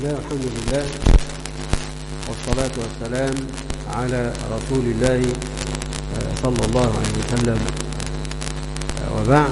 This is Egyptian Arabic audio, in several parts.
الله والحمد لله والصلاة والسلام على رسول الله صلى الله عليه وسلم وبعد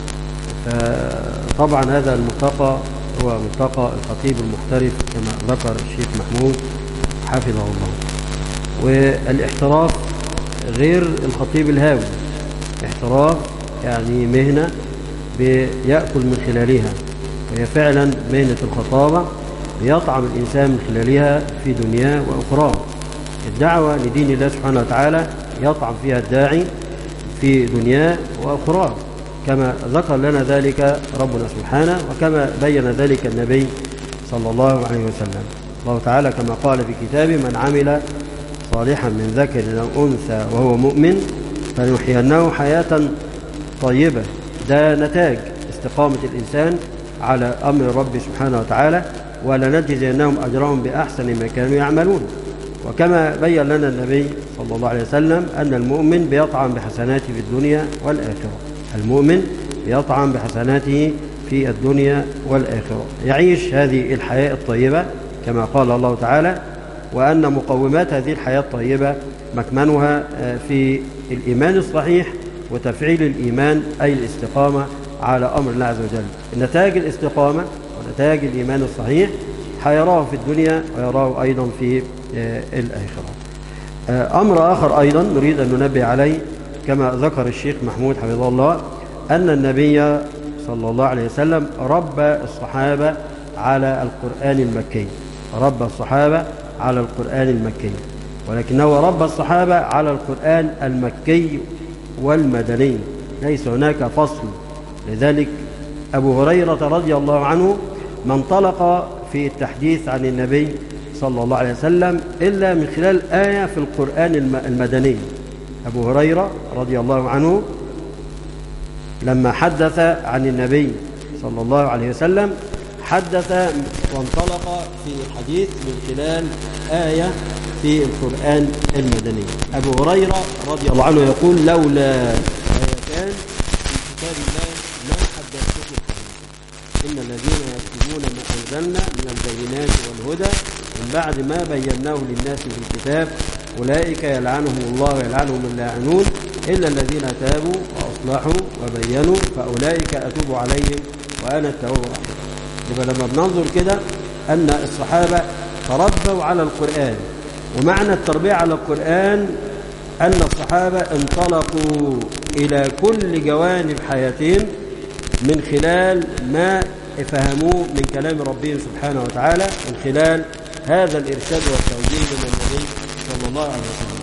فطبعا هذا الملتقى هو ملتقى الخطيب المحترف كما ذكر الشيخ محمود حفظه الله والاحتراف غير الخطيب الهاوي احتراف يعني مهنة بيأكل من خلالها وهي فعلا مهنة الخطابة بيطعم الإنسان من خلالها في دنياه وأخراه الدعوة لدين الله سبحانه وتعالى يطعم فيها الداعي في دنياه وأخراه كما ذكر لنا ذلك ربنا سبحانه وكما بين ذلك النبي صلى الله عليه وسلم الله تعالى كما قال في كتابه من عمل صالحا من ذكر أو أنثى وهو مؤمن فنحيينه حياة طيبة ده نتاج استقامة الإنسان على أمر رب سبحانه وتعالى ولنجزينهم أجرهم بأحسن ما كانوا يعملون وكما بين لنا النبي صلى الله عليه وسلم أن المؤمن بيطعم بحسناته في الدنيا والآخرة المؤمن بيطعم بحسناته في الدنيا والآخرة يعيش هذه الحياة الطيبة كما قال الله تعالى وأن مقومات هذه الحياة الطيبة مكمنها في الإيمان الصحيح وتفعيل الإيمان أي الاستقامة على أمر الله عز وجل نتاج الاستقامة ونتاج الإيمان الصحيح حيراه في الدنيا ويراه أيضا في الآخرة أمر آخر أيضا نريد أن ننبه عليه كما ذكر الشيخ محمود حفظه الله أن النبي صلى الله عليه وسلم ربى الصحابة على القرآن المكي ربى الصحابة على القرآن المكي ولكنه ربى الصحابة على القرآن المكي والمدني ليس هناك فصل لذلك أبو هريرة رضي الله عنه ما انطلق في التحديث عن النبي صلى الله عليه وسلم إلا من خلال آية في القرآن المدني أبو هريرة رضي الله عنه لما حدث عن النبي صلى الله عليه وسلم حدث وانطلق في الحديث من خلال آية في القرآن المدني أبو هريرة رضي الله عنه يقول لولا آيتان في كتاب الله ما حدثتكم إن الذين يكتبون ما أنزلنا من البينات والهدى من بعد ما بيناه للناس في الكتاب أولئك يلعنهم الله ويلعنهم اللاعنون إلا الذين تابوا وأصلحوا وبينوا فأولئك أتوب عليهم وأنا التواب الرحيم يبقى لما بننظر كده أن الصحابة تربوا على القرآن ومعنى التربية على القرآن أن الصحابة انطلقوا إلى كل جوانب حياتهم من خلال ما فهموه من كلام ربهم سبحانه وتعالى من خلال هذا الإرشاد والتوجيه من النبي صلى الله عليه وسلم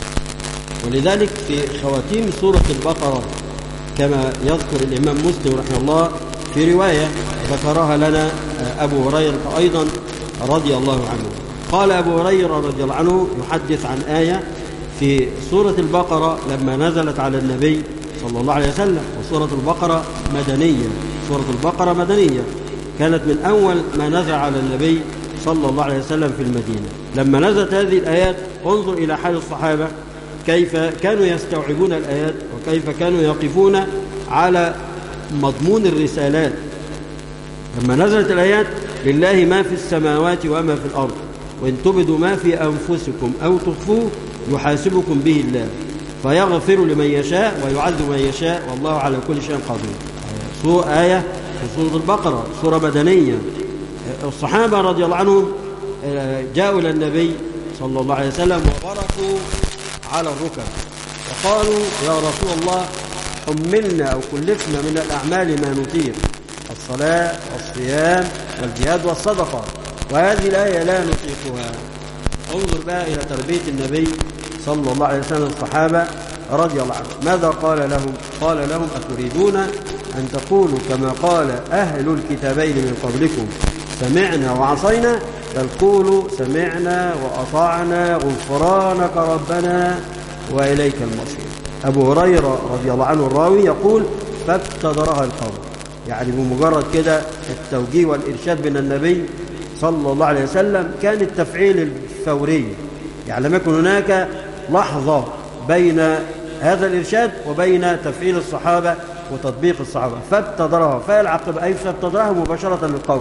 ولذلك في خواتيم سورة البقرة كما يذكر الإمام مسلم رحمه الله في رواية ذكرها لنا أبو هريرة أيضا رضي الله عنه قال أبو هريرة رضي الله عنه يحدث عن آية في سورة البقرة لما نزلت على النبي صلى الله عليه وسلم وسورة البقرة مدنية سورة البقرة مدنية كانت من أول ما نزل على النبي صلى الله عليه وسلم في المدينة لما نزلت هذه الآيات انظر إلى حال الصحابة كيف كانوا يستوعبون الآيات وكيف كانوا يقفون على مضمون الرسالات لما نزلت الآيات لله ما في السماوات وما في الأرض وإن تبدوا ما في أنفسكم أو تخفوه يحاسبكم به الله فيغفر لمن يشاء ويعذب من يشاء والله على كل شيء قدير سورة آية في سورة البقرة سورة مدنية الصحابة رضي الله عنهم جاءوا إلى النبي صلى الله عليه وسلم وغرقوا على الركب وقالوا يا رسول الله حملنا أو كلفنا من الأعمال ما نطيق الصلاة والصيام والجهاد والصدقة وهذه الآية لا نطيقها انظر بقى إلى تربية النبي صلى الله عليه وسلم الصحابة رضي الله عنهم ماذا قال لهم قال لهم أتريدون أن تقولوا كما قال أهل الكتابين من قبلكم سمعنا وعصينا بل قولوا سمعنا وأطعنا غفرانك ربنا وإليك المصير أبو هريرة رضي الله عنه الراوي يقول فابتدرها القوم يعني بمجرد كده التوجيه والإرشاد من النبي صلى الله عليه وسلم كان التفعيل الفوري يعني لم يكن هناك لحظة بين هذا الإرشاد وبين تفعيل الصحابة وتطبيق الصحابة فابتدرها فالعقب أي فابتدرها مباشرة للقوم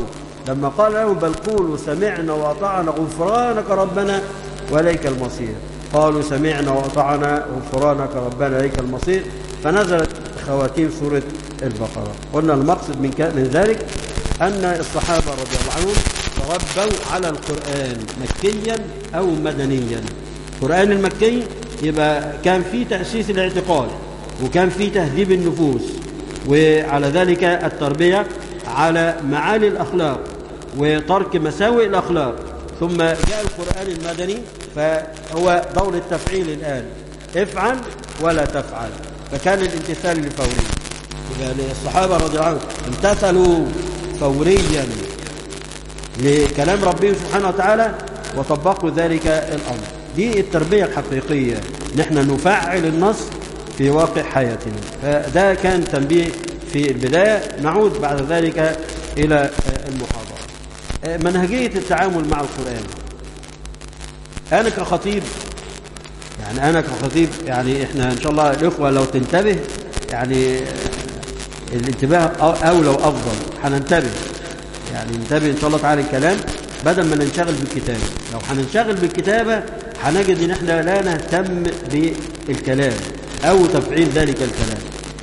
لما قال لهم بل قولوا سمعنا وأطعنا غفرانك ربنا وإليك المصير قالوا سمعنا وأطعنا غفرانك ربنا إليك المصير فنزلت خواتيم سورة البقرة قلنا المقصد من, من ذلك أن الصحابة رضي الله عنهم تربوا على القرآن مكيا أو مدنيا القرآن المكي يبقى كان فيه تأسيس الاعتقاد وكان فيه تهذيب النفوس وعلى ذلك التربية على معالي الأخلاق وترك مساوئ الأخلاق ثم جاء القرآن المدني فهو دور التفعيل الآن افعل ولا تفعل فكان الامتثال الفوري يبقى الصحابة رضي الله عنهم امتثلوا فوريا لكلام ربهم سبحانه وتعالى وطبقوا ذلك الأمر دي التربية الحقيقية نحن نفعل النص في واقع حياتنا فده كان تنبيه في البداية نعود بعد ذلك إلى المحاضرة منهجية التعامل مع القرآن أنا كخطيب يعني أنا كخطيب يعني إحنا إن شاء الله الإخوة لو تنتبه يعني الانتباه أولى وأفضل هننتبه يعني ننتبه إن شاء الله تعالى الكلام بدل ما ننشغل بالكتابة لو هننشغل بالكتابة هنجد إن إحنا لا نهتم بالكلام أو تفعيل ذلك الكلام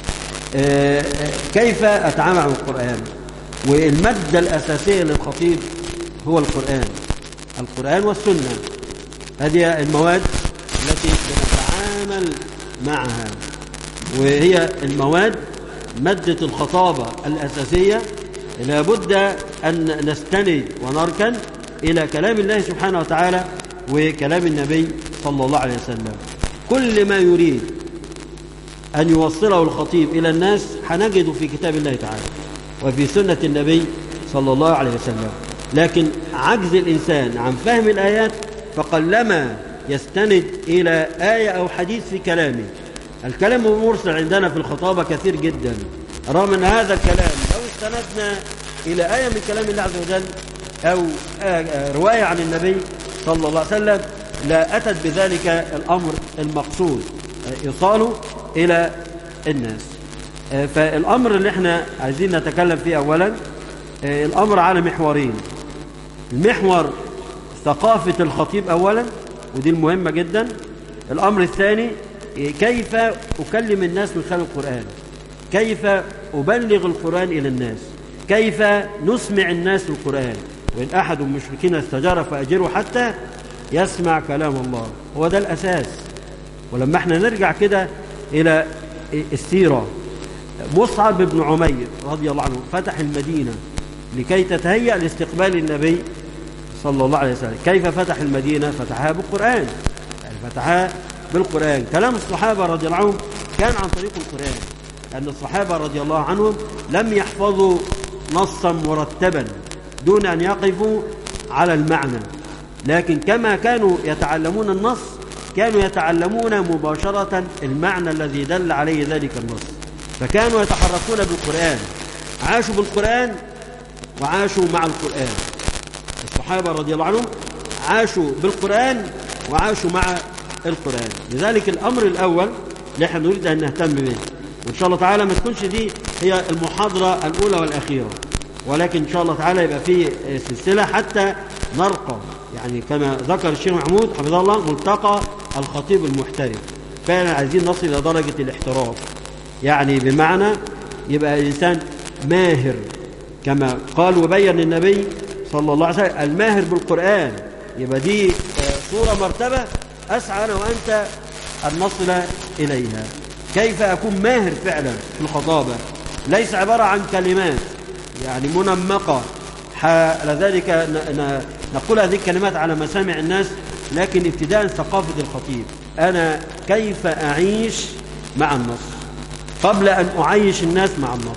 كيف أتعامل مع القرآن والمادة الأساسية للخطيب هو القرآن القرآن والسنة هذه المواد التي نتعامل معها وهي المواد مادة الخطابة الأساسية لابد أن نستند ونركن إلى كلام الله سبحانه وتعالى وكلام النبي صلى الله عليه وسلم كل ما يريد أن يوصله الخطيب إلى الناس هنجده في كتاب الله تعالى وفي سنة النبي صلى الله عليه وسلم لكن عجز الإنسان عن فهم الآيات فقلما يستند إلى آية أو حديث في كلامه الكلام المرسل عندنا في الخطابة كثير جدا رغم أن هذا الكلام لو استندنا إلى آية من كلام الله عز وجل أو رواية عن النبي صلى الله عليه وسلم لا أتت بذلك الأمر المقصود إيصاله إلى الناس فالأمر اللي احنا عايزين نتكلم فيه أولا الأمر على محورين المحور ثقافة الخطيب أولا ودي المهمة جدا الأمر الثاني كيف أكلم الناس من خلال القرآن كيف أبلغ القرآن إلى الناس كيف نسمع الناس القرآن وإن أحد المشركين استجار فأجره حتى يسمع كلام الله هو ده الأساس ولما احنا نرجع كده إلى السيرة مصعب بن عمير رضي الله عنه فتح المدينة لكي تتهيأ لاستقبال النبي صلى الله عليه وسلم كيف فتح المدينة فتحها بالقرآن يعني فتحها بالقرآن كلام الصحابة رضي الله عنهم كان عن طريق القرآن أن الصحابة رضي الله عنهم لم يحفظوا نصا مرتبا دون أن يقفوا على المعنى لكن كما كانوا يتعلمون النص كانوا يتعلمون مباشرة المعنى الذي دل عليه ذلك النص فكانوا يتحركون بالقرآن عاشوا بالقرآن وعاشوا مع القرآن الصحابة رضي الله عنهم عاشوا بالقرآن وعاشوا مع القرآن لذلك الأمر الأول اللي احنا نريد أن نهتم به وإن شاء الله تعالى ما تكونش دي هي المحاضرة الأولى والأخيرة ولكن إن شاء الله تعالى يبقى في سلسلة حتى نرقى يعني كما ذكر الشيخ محمود حفظه الله ملتقى الخطيب المحترف فعلا عايزين نصل إلى درجة الاحتراف يعني بمعنى يبقى الإنسان ماهر كما قال وبين النبي صلى الله عليه وسلم الماهر بالقرآن يبقى دي صورة مرتبة أسعى أنا وأنت أن نصل إليها كيف أكون ماهر فعلا في الخطابة ليس عبارة عن كلمات يعني منمقة لذلك نقول هذه الكلمات على مسامع الناس لكن ابتداء ثقافة الخطيب أنا كيف أعيش مع النص قبل أن أعيش الناس مع النص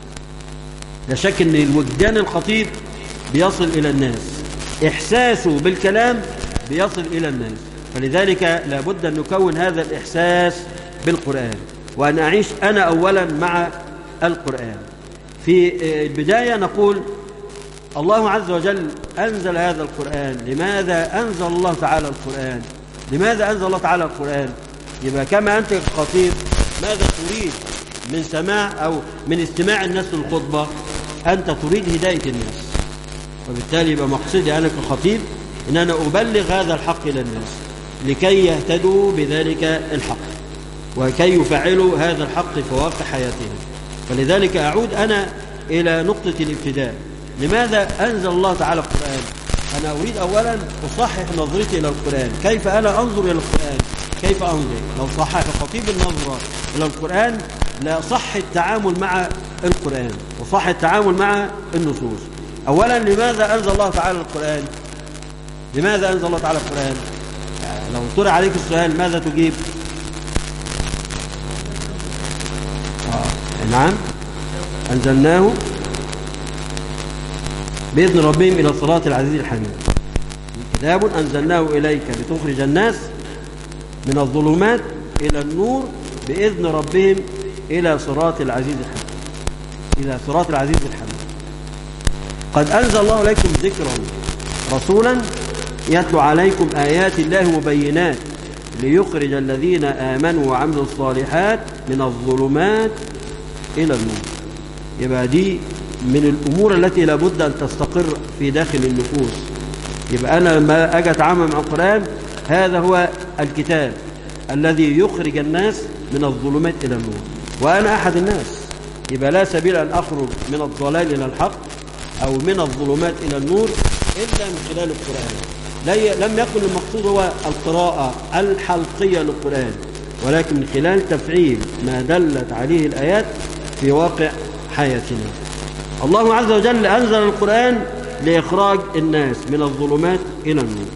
لا شك أن الوجدان الخطيب بيصل إلى الناس إحساسه بالكلام بيصل إلى الناس فلذلك لابد أن نكون هذا الإحساس بالقرآن وأن أعيش أنا أولا مع القرآن في البداية نقول الله عز وجل أنزل هذا القرآن لماذا أنزل الله تعالى القرآن لماذا أنزل الله تعالى القرآن يبقى كما أنت خطيب ماذا تريد من سماع أو من استماع الناس للخطبة أنت تريد هداية الناس وبالتالي يبقى مقصدي أنا كخطيب إن أنا أبلغ هذا الحق إلى الناس لكي يهتدوا بذلك الحق وكي يفعلوا هذا الحق في واقع حياتهم فلذلك أعود أنا إلى نقطة الابتداء لماذا أنزل الله تعالى القرآن أنا أريد أولا أصحح نظرتي إلى القرآن كيف أنا أنظر إلى القرآن كيف أنظر لو صحح خطيب النظرة إلى القرآن لا صح التعامل مع القرآن وصح التعامل مع النصوص أولا لماذا أنزل الله تعالى القرآن لماذا أنزل الله تعالى القرآن لو طرح عليك السؤال ماذا تجيب آه. نعم أنزلناه بإذن ربهم إلى الصراط العزيز الحميد كتاب أنزلناه إليك لتخرج الناس من الظلمات إلى النور بإذن ربهم إلى صراط العزيز الحميد إلى صراط العزيز الحميد قد أنزل الله إليكم ذكرا رسولا يتلو عليكم آيات الله مبينات ليخرج الذين آمنوا وعملوا الصالحات من الظلمات إلى النور يبقى دي من الأمور التي لابد أن تستقر في داخل النفوس يبقى أنا لما أجي أتعامل مع القرآن هذا هو الكتاب الذي يخرج الناس من الظلمات إلى النور وأنا أحد الناس يبقى لا سبيل أن أخرج من الضلال إلى الحق أو من الظلمات إلى النور إلا من خلال القرآن لم يكن المقصود هو القراءة الحلقية للقرآن ولكن من خلال تفعيل ما دلت عليه الآيات في واقع حياتنا الله عز وجل أنزل القرآن لإخراج الناس من الظلمات إلى النور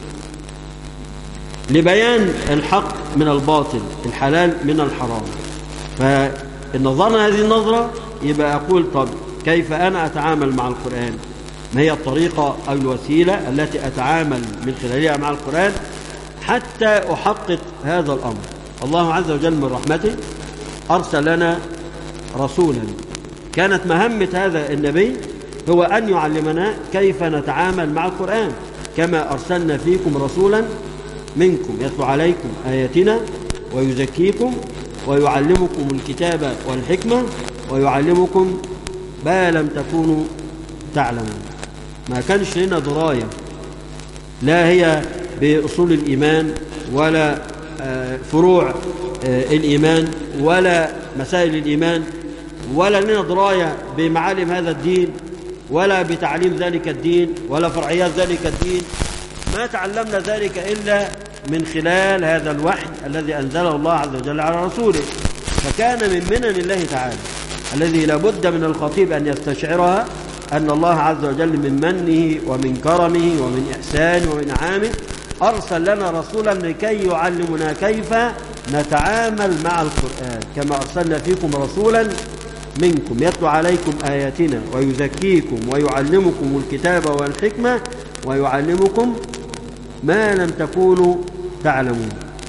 لبيان الحق من الباطل الحلال من الحرام فإن نظرنا هذه النظرة يبقى أقول طب كيف أنا أتعامل مع القرآن ما هي الطريقة أو الوسيلة التي أتعامل من خلالها مع القرآن حتى أحقق هذا الأمر الله عز وجل من رحمته أرسل لنا رسولا كانت مهمة هذا النبي هو أن يعلمنا كيف نتعامل مع القرآن كما أرسلنا فيكم رسولا منكم يتلو عليكم آياتنا ويزكيكم ويعلمكم الكتاب والحكمة ويعلمكم ما لم تكونوا تعلمون ما كانش لنا دراية لا هي بأصول الإيمان ولا فروع الإيمان ولا مسائل الإيمان ولا لنا دراية بمعالم هذا الدين ولا بتعليم ذلك الدين ولا فرعيات ذلك الدين ما تعلمنا ذلك إلا من خلال هذا الوحي الذي أنزله الله عز وجل على رسوله فكان من منن الله تعالى الذي لابد من الخطيب أن يستشعرها أن الله عز وجل من منه ومن كرمه ومن إحسانه ومن عامه أرسل لنا رسولا لكي يعلمنا كيف نتعامل مع القرآن كما أرسلنا فيكم رسولا منكم يتلو عليكم آياتنا ويزكيكم ويعلمكم الكتاب والحكمة ويعلمكم ما لم تكونوا تعلمون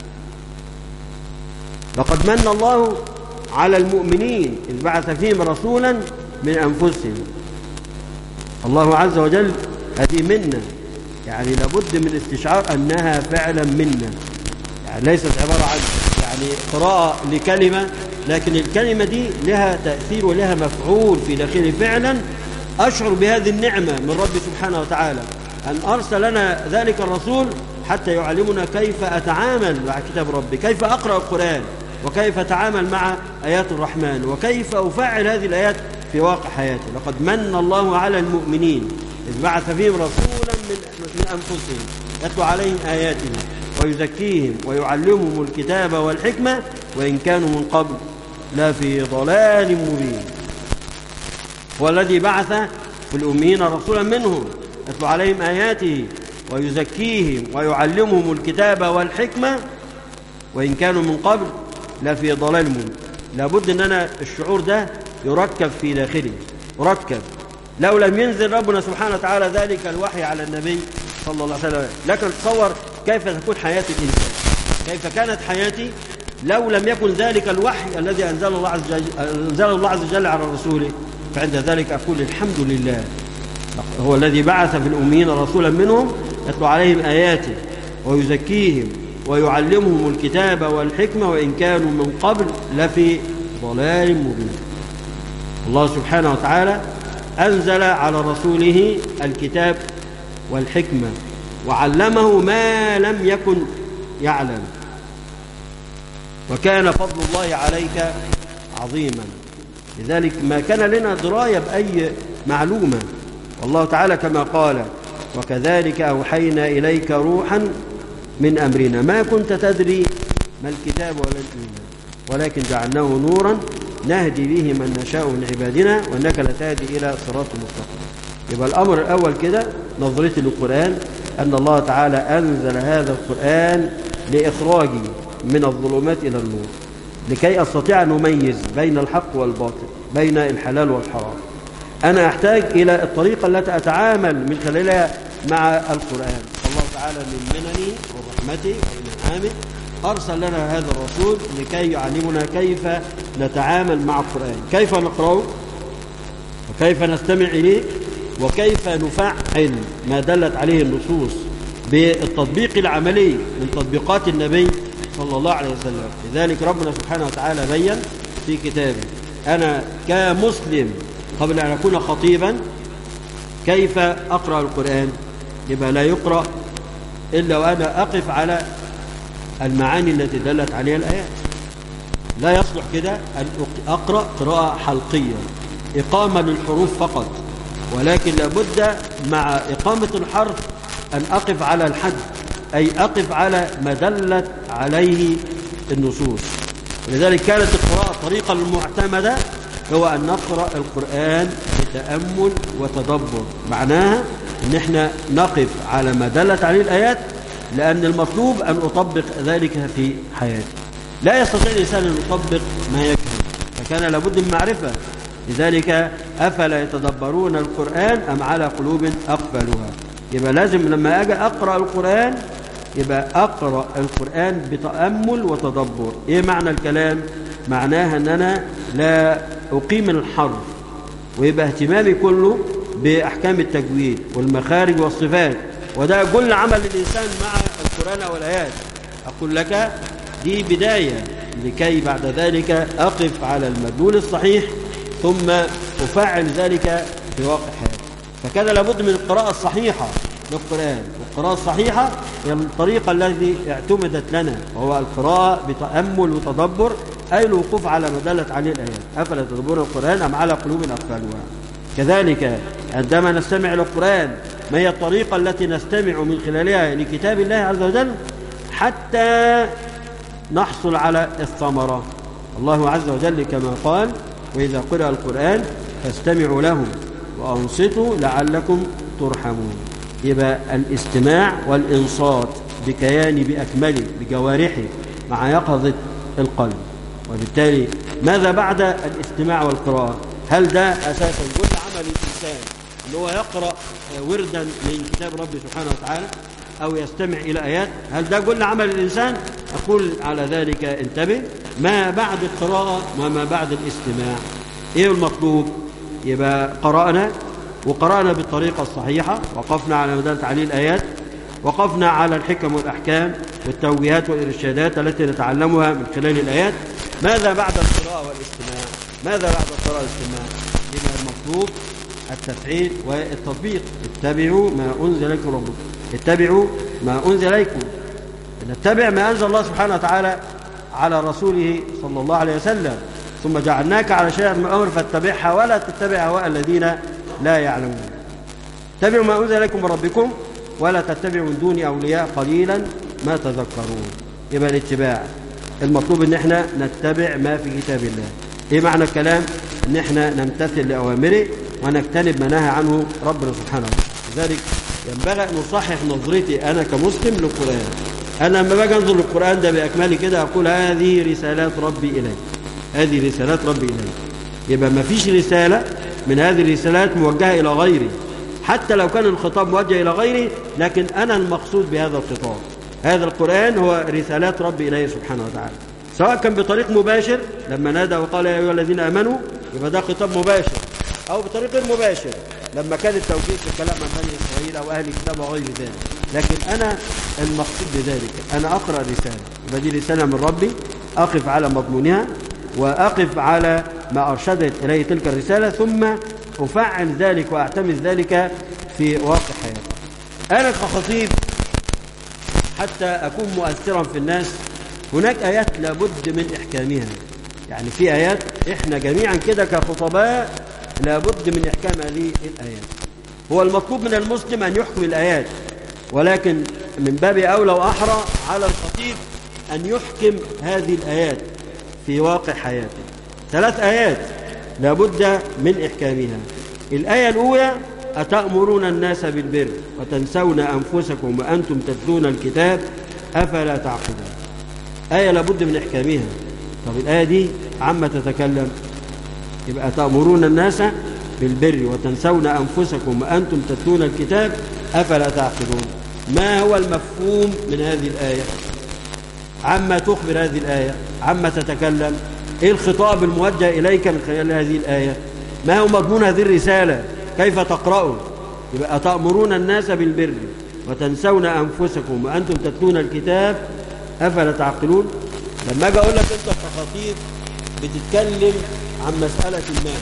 لقد من الله على المؤمنين إذ بعث فيهم رسولا من أنفسهم الله عز وجل هذه منة يعني لابد من استشعار أنها فعلا منة يعني ليست عبارة عن يعني قراءة لكلمة لكن الكلمة دي لها تأثير ولها مفعول في داخلي فعلا أشعر بهذه النعمة من رب سبحانه وتعالى أن أرسل لنا ذلك الرسول حتى يعلمنا كيف أتعامل مع كتاب ربي كيف أقرأ القرآن وكيف أتعامل مع آيات الرحمن وكيف أفعل هذه الآيات في واقع حياتي لقد من الله على المؤمنين إذ بعث فيهم رسولا من, من أنفسهم يتلو عليهم آياته ويزكيهم ويعلمهم الكتاب والحكمة وإن كانوا من قبل لا في ضلال مبين هو الذي بعث في الأمين رسولا منهم يتلو عليهم آياته ويزكيهم ويعلمهم الكتاب والحكمة وإن كانوا من قبل لا في ضلال مبين لابد أن أنا الشعور ده يركب في داخلي يركب لو لم ينزل ربنا سبحانه وتعالى ذلك الوحي على النبي صلى الله عليه وسلم لكن تصور كيف تكون حياة الإنسان كيف كانت حياتي لو لم يكن ذلك الوحي الذي أنزل الله عز وجل, أنزل الله عز وجل على رسوله فعند ذلك أقول الحمد لله هو الذي بعث في الأمين رسولا منهم يتلو عليهم آياته ويزكيهم ويعلمهم الكتاب والحكمة وإن كانوا من قبل لفي ضلال مبين الله سبحانه وتعالى أنزل على رسوله الكتاب والحكمة وعلمه ما لم يكن يعلم وكان فضل الله عليك عظيما لذلك ما كان لنا دراية بأي معلومة والله تعالى كما قال وكذلك أوحينا إليك روحا من أمرنا ما كنت تدري ما الكتاب ولا الإيمان ولكن جعلناه نورا نهدي به من نشاء من عبادنا وإنك لتهدي إلى صراط مستقيم يبقى الأمر الأول كده نظرتي للقرآن أن الله تعالى أنزل هذا القرآن لإخراجي من الظلمات إلى النور لكي أستطيع أن أميز بين الحق والباطل بين الحلال والحرام أنا أحتاج إلى الطريقة التي أتعامل من خلالها مع القرآن الله تعالى من منني ورحمته وإنعامه أرسل لنا هذا الرسول لكي يعلمنا كيف نتعامل مع القرآن كيف نقرأه وكيف نستمع إليه وكيف نفعل ما دلت عليه النصوص بالتطبيق العملي من تطبيقات النبي صلى الله عليه وسلم لذلك ربنا سبحانه وتعالى بين في كتابه أنا كمسلم قبل أن أكون خطيبا كيف أقرأ القرآن يبقى لا يقرأ إلا وأنا أقف على المعاني التي دلت عليها الآيات لا يصلح كده أن أقرأ قراءة حلقية إقامة للحروف فقط ولكن لابد مع إقامة الحرف أن أقف على الحد أي أقف على ما دلت عليه النصوص ولذلك كانت القراءة الطريقة المعتمدة هو أن نقرأ القرآن بتأمل وتدبر معناها أن احنا نقف على ما دلت عليه الآيات لأن المطلوب أن أطبق ذلك في حياتي لا يستطيع الإنسان أن يطبق ما يكفي فكان لابد من معرفة لذلك أفلا يتدبرون القرآن أم على قلوب أقبلها يبقى لازم لما أجي أقرأ القرآن يبقى أقرأ القرآن بتأمل وتدبر إيه معنى الكلام؟ معناها أن أنا لا أقيم الحرف ويبقى اهتمامي كله بأحكام التجويد والمخارج والصفات وده كل عمل الإنسان مع القرآن أو الآيات أقول لك دي بداية لكي بعد ذلك أقف على المدلول الصحيح ثم أفعل ذلك في واقع حياتي فكان لابد من القراءة الصحيحة للقرآن والقراءة الصحيحة هي الطريقة التي اعتمدت لنا وهو القراءة بتأمل وتدبر أي الوقوف على ما دلت عليه الآيات أفلا تدبرون القرآن أم على قلوب أقفالها كذلك عندما نستمع إلى القرآن ما هي الطريقة التي نستمع من خلالها لكتاب الله عز وجل حتى نحصل على الثمرة الله عز وجل كما قال وإذا قرأ القرآن فاستمعوا له وأنصتوا لعلكم ترحمون يبقى الاستماع والإنصات بكياني بأكمله بجوارحي مع يقظة القلب وبالتالي ماذا بعد الاستماع والقراءة هل ده أساسا كل عمل الإنسان اللي هو يقرأ وردا من كتاب ربي سبحانه وتعالى أو يستمع إلى آيات هل ده كل عمل الإنسان أقول على ذلك انتبه ما بعد القراءة وما بعد الاستماع إيه المطلوب يبقى قرأنا وقرأنا بالطريقة الصحيحة وقفنا على مدلت عليه الآيات وقفنا على الحكم والأحكام والتوجيهات والإرشادات التي نتعلمها من خلال الآيات ماذا بعد القراءة والاستماع ماذا بعد القراءة والاستماع يبقى المطلوب التفعيل والتطبيق اتبعوا ما أنزل إليكم ربكم اتبعوا ما أنزل إليكم نتبع ما أنزل الله سبحانه وتعالى على رسوله صلى الله عليه وسلم ثم جعلناك على شيء من الأمر فاتبعها ولا تتبع هواء الذين لا يعلمون اتبعوا ما أنزل إليكم من ربكم ولا تتبعوا من دون أولياء قليلا ما تذكرون يبقى الاتباع المطلوب ان احنا نتبع ما في كتاب الله ايه معنى الكلام ان احنا نمتثل لأوامره ونجتنب ما نهى عنه ربنا سبحانه وتعالى لذلك ينبغي ان اصحح نظرتي انا كمسلم للقران انا لما باجي انظر للقران ده باكمله كده اقول هذه رسالات ربي الي هذه رسالات ربي الي يبقى ما فيش رساله من هذه الرسالات موجهه الى غيري حتى لو كان الخطاب موجه الى غيري لكن انا المقصود بهذا الخطاب هذا القران هو رسالات ربي الي سبحانه وتعالى سواء كان بطريق مباشر لما نادى وقال يا ايها الذين امنوا يبقى ده خطاب مباشر او بطريق غير مباشر لما كان التوجيه في الكلام عن بني اسرائيل او اهل الكتاب وغير ذلك لكن انا المقصود بذلك انا اقرا رساله يبقى دي رساله من ربي اقف على مضمونها واقف على ما ارشدت اليه تلك الرساله ثم أفعل ذلك وأعتمد ذلك في واقع حياتي أنا كخطيب حتى أكون مؤثرا في الناس هناك آيات لابد من إحكامها يعني في آيات إحنا جميعا كده كخطباء لابد من إحكام هذه الآيات هو المطلوب من المسلم أن يحكم الآيات ولكن من باب أولى وأحرى على الخطيب أن يحكم هذه الآيات في واقع حياته ثلاث آيات لابد من إحكامها الآية الأولى أتأمرون الناس بالبر وتنسون أنفسكم وأنتم تتلون الكتاب أفلا تعقلون آية لابد من إحكامها طب الآية دي عما تتكلم يبقى تأمرون الناس بالبر وتنسون أنفسكم وأنتم تتلون الكتاب أفلا تعقلون ما هو المفهوم من هذه الآية عما تخبر هذه الآية عما تتكلم إيه الخطاب الموجه إليك من خلال هذه الآية ما هو مضمون هذه الرسالة كيف تقرأوا يبقى تأمرون الناس بالبر وتنسون أنفسكم وأنتم تتلون الكتاب أفلا تعقلون لما أجي أقول لك أنت كخطيب بتتكلم عن مسألة ما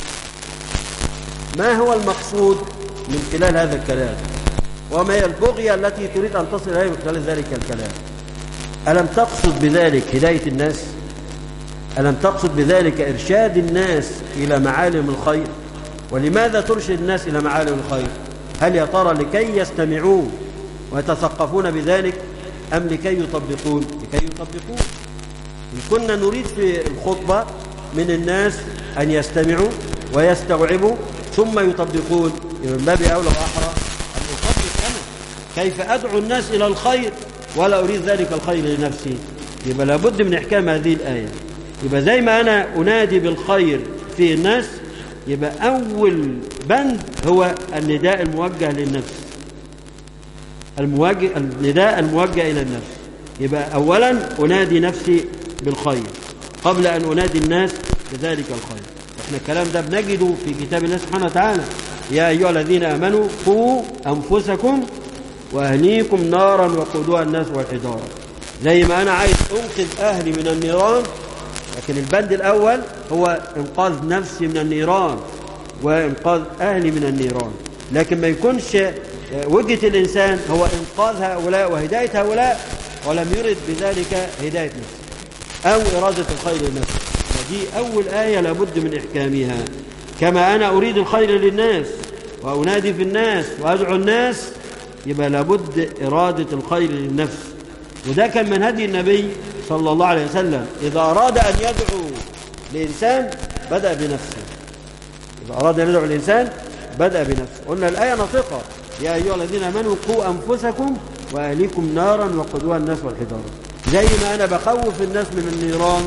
ما هو المقصود من خلال هذا الكلام وما هي البغية التي تريد أن تصل إليه من خلال ذلك الكلام ألم تقصد بذلك هداية الناس ألم تقصد بذلك إرشاد الناس إلى معالم الخير ولماذا ترشد الناس إلى معالم الخير هل يا ترى لكي يستمعون ويتثقفون بذلك أم لكي يطبقون لكي يطبقون إن كنا نريد في الخطبة من الناس أن يستمعوا ويستوعبوا ثم يطبقون من باب أولى وأحرى أن أطبق أنا كيف أدعو الناس إلى الخير ولا أريد ذلك الخير لنفسي يبقى لابد من إحكام هذه الآية يبقى زي ما أنا أنادي بالخير في الناس يبقى أول بند هو النداء الموجه للنفس الموجه النداء الموجه إلى النفس يبقى أولا أنادي نفسي بالخير قبل أن أنادي الناس بذلك الخير احنا الكلام ده بنجده في كتاب الله سبحانه وتعالى يا أيها الذين آمنوا قوا أنفسكم وأهليكم نارا وقودها الناس والحجارة زي ما أنا عايز أنقذ أهلي من النيران لكن البند الأول هو إنقاذ نفسي من النيران وإنقاذ أهلي من النيران لكن ما يكونش وجهة الإنسان هو إنقاذ هؤلاء وهداية هؤلاء ولم يرد بذلك هداية نفسه أو إرادة الخير لنفسه ودي أول آية لابد من إحكامها كما أنا أريد الخير للناس وأنادي في الناس وأدعو الناس يبقى لابد إرادة الخير للنفس وده كان من هدي النبي صلى الله عليه وسلم إذا أراد أن يدعو لإنسان بدأ بنفسه إذا أراد أن يدعو الإنسان بدأ بنفسه قلنا الآية نطقة يا أيها الذين آمنوا قوا أنفسكم وأهليكم نارا وقودها الناس والحجارة زي ما أنا بخوف الناس من النيران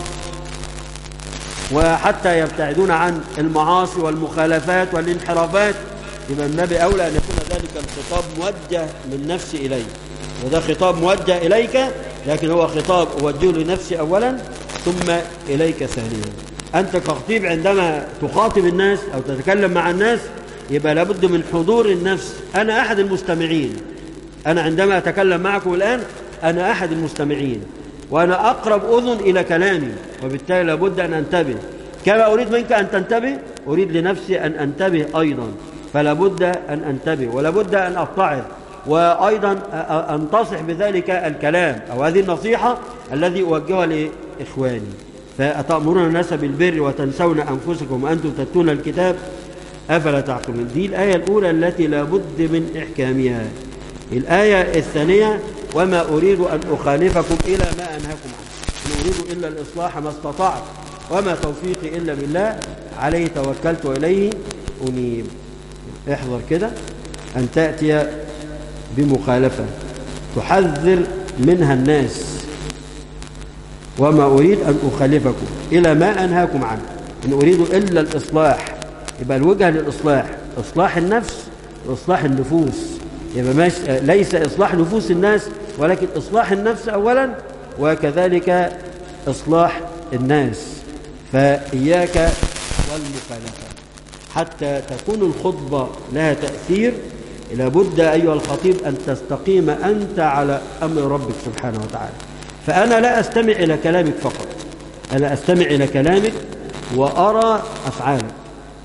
وحتى يبتعدون عن المعاصي والمخالفات والانحرافات يبقى النبي أولى أن يكون ذلك الخطاب موجه من نفسي إليه وده خطاب موجه إليك لكن هو خطاب أوجهه لنفسي أولا ثم إليك ثانيا أنت كخطيب عندما تخاطب الناس أو تتكلم مع الناس يبقى لابد من حضور النفس أنا أحد المستمعين أنا عندما أتكلم معكم الآن أنا أحد المستمعين وأنا أقرب أذن إلى كلامي وبالتالي لابد أن أنتبه كما أريد منك أن تنتبه أريد لنفسي أن أنتبه أيضا فلا بد أن أنتبه ولا بد أن أتعظ وأيضا أنتصح بذلك الكلام أو هذه النصيحة الذي أوجهها لإخواني فأتأمرون الناس بالبر وتنسون أنفسكم وأنتم تتلون الكتاب أفلا تعقلون دي الآية الأولى التي لا بد من إحكامها الآية الثانية وما أريد أن أخالفكم إلى ما أنهاكم عنه إن أريد إلا الإصلاح ما استطعت وما توفيقي إلا بالله عليه توكلت وإليه أنيب احذر كده أن تأتي بمخالفة تحذر منها الناس وما أريد أن أخالفكم إلى ما أنهاكم عنه إن أريد إلا الإصلاح يبقى الوجهة للإصلاح إصلاح النفس وإصلاح النفوس يبقى مش ليس إصلاح نفوس الناس ولكن إصلاح النفس أولا وكذلك إصلاح الناس فإياك والمخالفة حتى تكون الخطبة لها تأثير لابد أيها الخطيب أن تستقيم أنت على أمر ربك سبحانه وتعالى فأنا لا أستمع إلى كلامك فقط أنا أستمع إلى كلامك وأرى أفعالك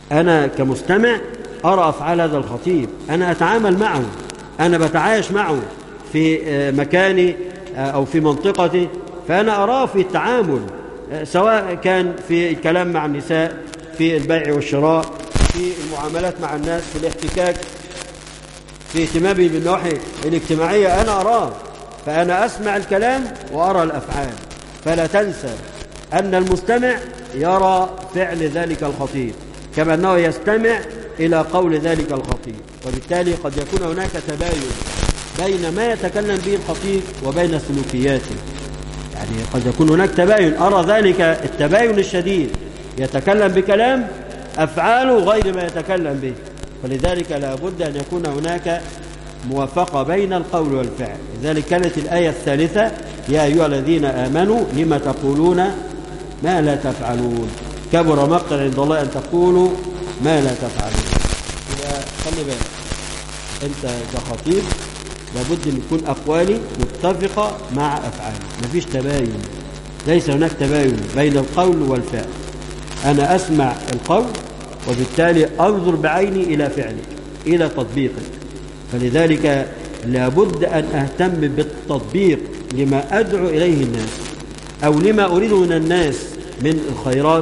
أنا كمستمع أرى أفعال هذا الخطيب أنا أتعامل معه أنا بتعايش معه في مكاني أو في منطقتي فأنا أراه في التعامل سواء كان في الكلام مع النساء في البيع والشراء في المعاملات مع الناس في الاحتكاك في اهتمامي بالنواحي الاجتماعية أنا أراه فأنا أسمع الكلام وأرى الأفعال فلا تنسى أن المستمع يرى فعل ذلك الخطيب كما أنه يستمع إلى قول ذلك الخطيب وبالتالي قد يكون هناك تباين بين ما يتكلم به الخطيب وبين سلوكياته يعني قد يكون هناك تباين أرى ذلك التباين الشديد يتكلم بكلام أفعاله غير ما يتكلم به فلذلك لا بد أن يكون هناك موافقة بين القول والفعل لذلك كانت الآية الثالثة يا أيها الذين آمنوا لما تقولون ما لا تفعلون كبر مقتا عند الله أن تقولوا ما لا تفعلون خلي بالك أنت كخطيب لابد أن يكون أقوالي متفقة مع أفعالي مفيش تباين ليس هناك تباين بين القول والفعل أنا أسمع القول وبالتالي أنظر بعيني إلى فعلك إلى تطبيقك فلذلك لابد أن أهتم بالتطبيق لما أدعو إليه الناس أو لما أريد من الناس من الخيرات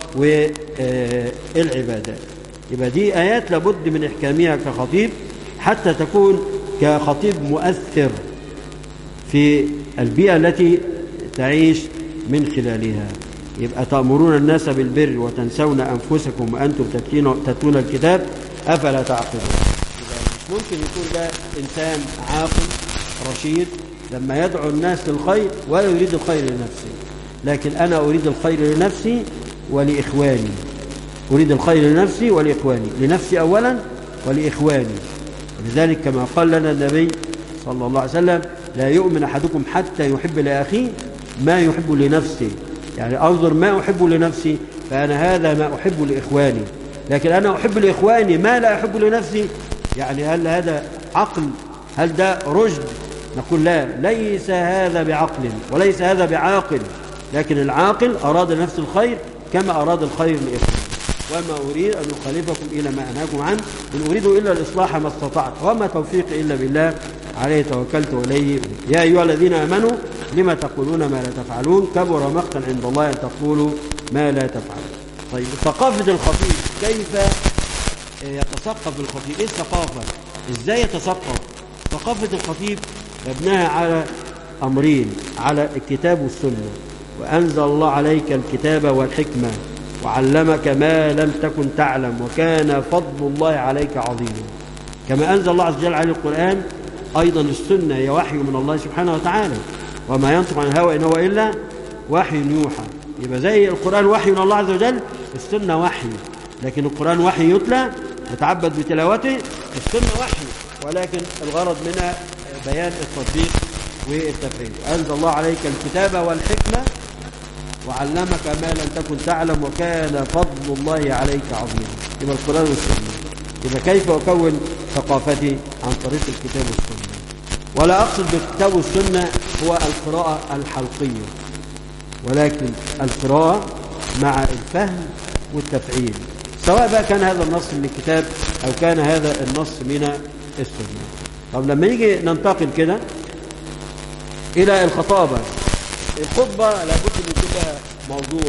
والعبادات يبقى دي آيات لابد من إحكامها كخطيب حتى تكون كخطيب مؤثر في البيئة التي تعيش من خلالها يبقى تأمرون الناس بالبر وتنسون أنفسكم وأنتم تتلون الكتاب أفلا تعقلون مش ممكن يكون ده إنسان عاقل رشيد لما يدعو الناس للخير ولا يريد الخير لنفسه لكن أنا أريد الخير لنفسي ولإخواني أريد الخير لنفسي ولإخواني لنفسي أولا ولإخواني ولذلك كما قال لنا النبي صلى الله عليه وسلم لا يؤمن أحدكم حتى يحب لأخيه ما يحب لنفسه يعني أنظر ما أحب لنفسي فأنا هذا ما أحب لإخواني لكن أنا أحب لإخواني ما لا أحب لنفسي يعني هل هذا عقل هل ده رشد نقول لا ليس هذا بعقل وليس هذا بعاقل لكن العاقل أراد نفس الخير كما أراد الخير لإخوانه وما أريد أن أخالفكم إلى ما أنهاكم عنه إن أريد إلا الإصلاح ما استطعت وما توفيقي إلا بالله عليه توكلت وإليه يا أيها الذين آمنوا لما تقولون ما لا تفعلون كبر مقتا عند الله أن تقولوا ما لا تفعلون طيب ثقافة الخطيب كيف يتثقف الخطيب إيه الثقافة إزاي يتثقف ثقافة الخطيب مبناها على أمرين على الكتاب والسنة وأنزل الله عليك الكتاب والحكمة وعلمك ما لم تكن تعلم وكان فضل الله عليك عظيما كما أنزل الله عز وجل على القرآن أيضا السنة هي وحي من الله سبحانه وتعالى وما ينطق عن الهوى إن هو إلا وحي يوحى يبقى زي القرآن وحي من الله عز وجل السنة وحي لكن القرآن وحي يتلى يتعبد بتلاوته السنة وحي ولكن الغرض منها بيان التطبيق والتفعيل أنزل الله عليك الكتاب والحكمة وعلمك ما لم تكن تعلم وكان فضل الله عليك عظيما يبقى القرآن والسنة يبقى كيف أكون ثقافتي عن طريق الكتاب والسنة ولا أقصد بالكتاب والسنة هو القراءة الحلقية ولكن القراءة مع الفهم والتفعيل سواء بقى كان هذا النص من الكتاب أو كان هذا النص من السنة طب لما يجي ننتقل كده إلى الخطابة الخطبة لابد من يكون لها موضوع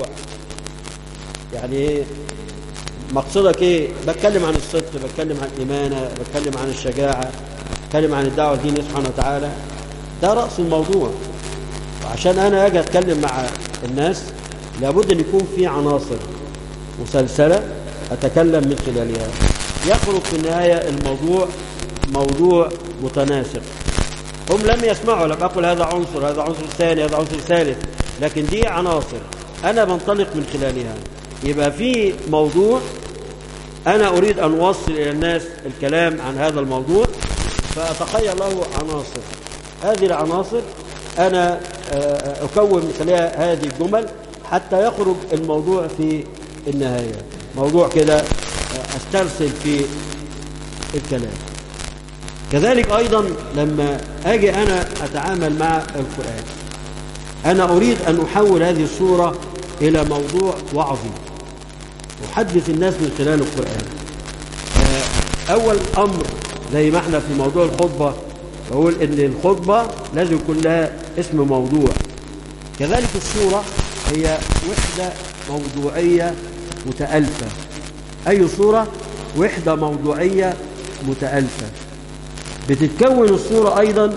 يعني ايه مقصدك ايه بتكلم عن الصدق بتكلم عن الإمانة بتكلم عن الشجاعة بتكلم عن الدعوة لدين سبحانه وتعالى ده رأس الموضوع وعشان أنا أجي أتكلم مع الناس لابد أن يكون في عناصر مسلسلة أتكلم من خلالها يخرج في النهاية الموضوع موضوع متناسق هم لم يسمعوا لم أقل هذا عنصر هذا عنصر ثاني هذا عنصر ثالث لكن دي عناصر أنا بنطلق من خلالها يبقى في موضوع أنا أريد أن أوصل إلى الناس الكلام عن هذا الموضوع فأتخيل له عناصر هذه العناصر أنا أكون من خلالها هذه الجمل حتى يخرج الموضوع في النهاية موضوع كده أسترسل في الكلام كذلك أيضا لما أجي أنا أتعامل مع القرآن أنا أريد أن أحول هذه الصورة إلى موضوع وعظي أحدث الناس من خلال القرآن أول أمر زي ما احنا في موضوع الخطبة بقول إن الخطبة لازم يكون لها اسم موضوع كذلك الصورة هي وحدة موضوعية متألفة أي صورة وحدة موضوعية متألفة بتتكون الصورة أيضا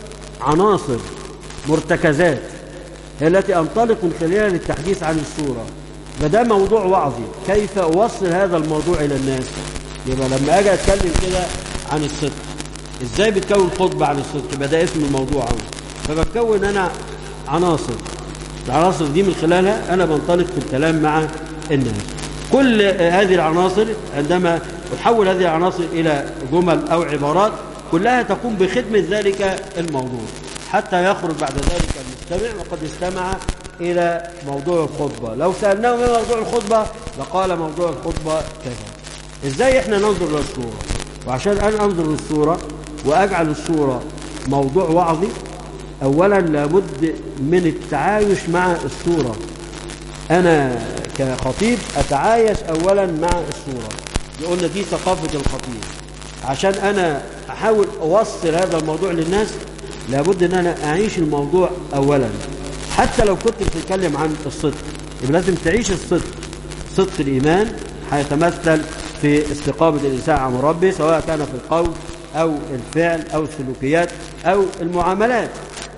عناصر مرتكزات هي التي أنطلق من خلالها للتحديث عن الصورة فده موضوع وعظي كيف أوصل هذا الموضوع إلى الناس يبقى لما أجي أتكلم كده عن الصدق إزاي بتكون خطبة عن الصدق يبقى ده اسم الموضوع عندي فبتكون أنا عناصر العناصر دي من خلالها أنا بنطلق في الكلام مع الناس كل هذه العناصر عندما تحول هذه العناصر إلى جمل أو عبارات كلها تقوم بخدمة ذلك الموضوع حتى يخرج بعد ذلك المستمع وقد استمع إلى موضوع الخطبة لو سألناه ما موضوع الخطبة لقال موضوع الخطبة كذا إزاي إحنا ننظر للصورة وعشان أنا أنظر للصورة وأجعل الصورة موضوع وعظي أولا لابد من التعايش مع الصورة أنا كخطيب أتعايش أولا مع الصورة قلنا دي ثقافة الخطيب عشان أنا أحاول أوصل هذا الموضوع للناس لابد أن أنا أعيش الموضوع أولا حتى لو كنت بتتكلم عن الصدق يبقى لازم تعيش الصدق صدق الإيمان هيتمثل في استقامة الإنسان عن ربه سواء كان في القول أو الفعل أو السلوكيات أو المعاملات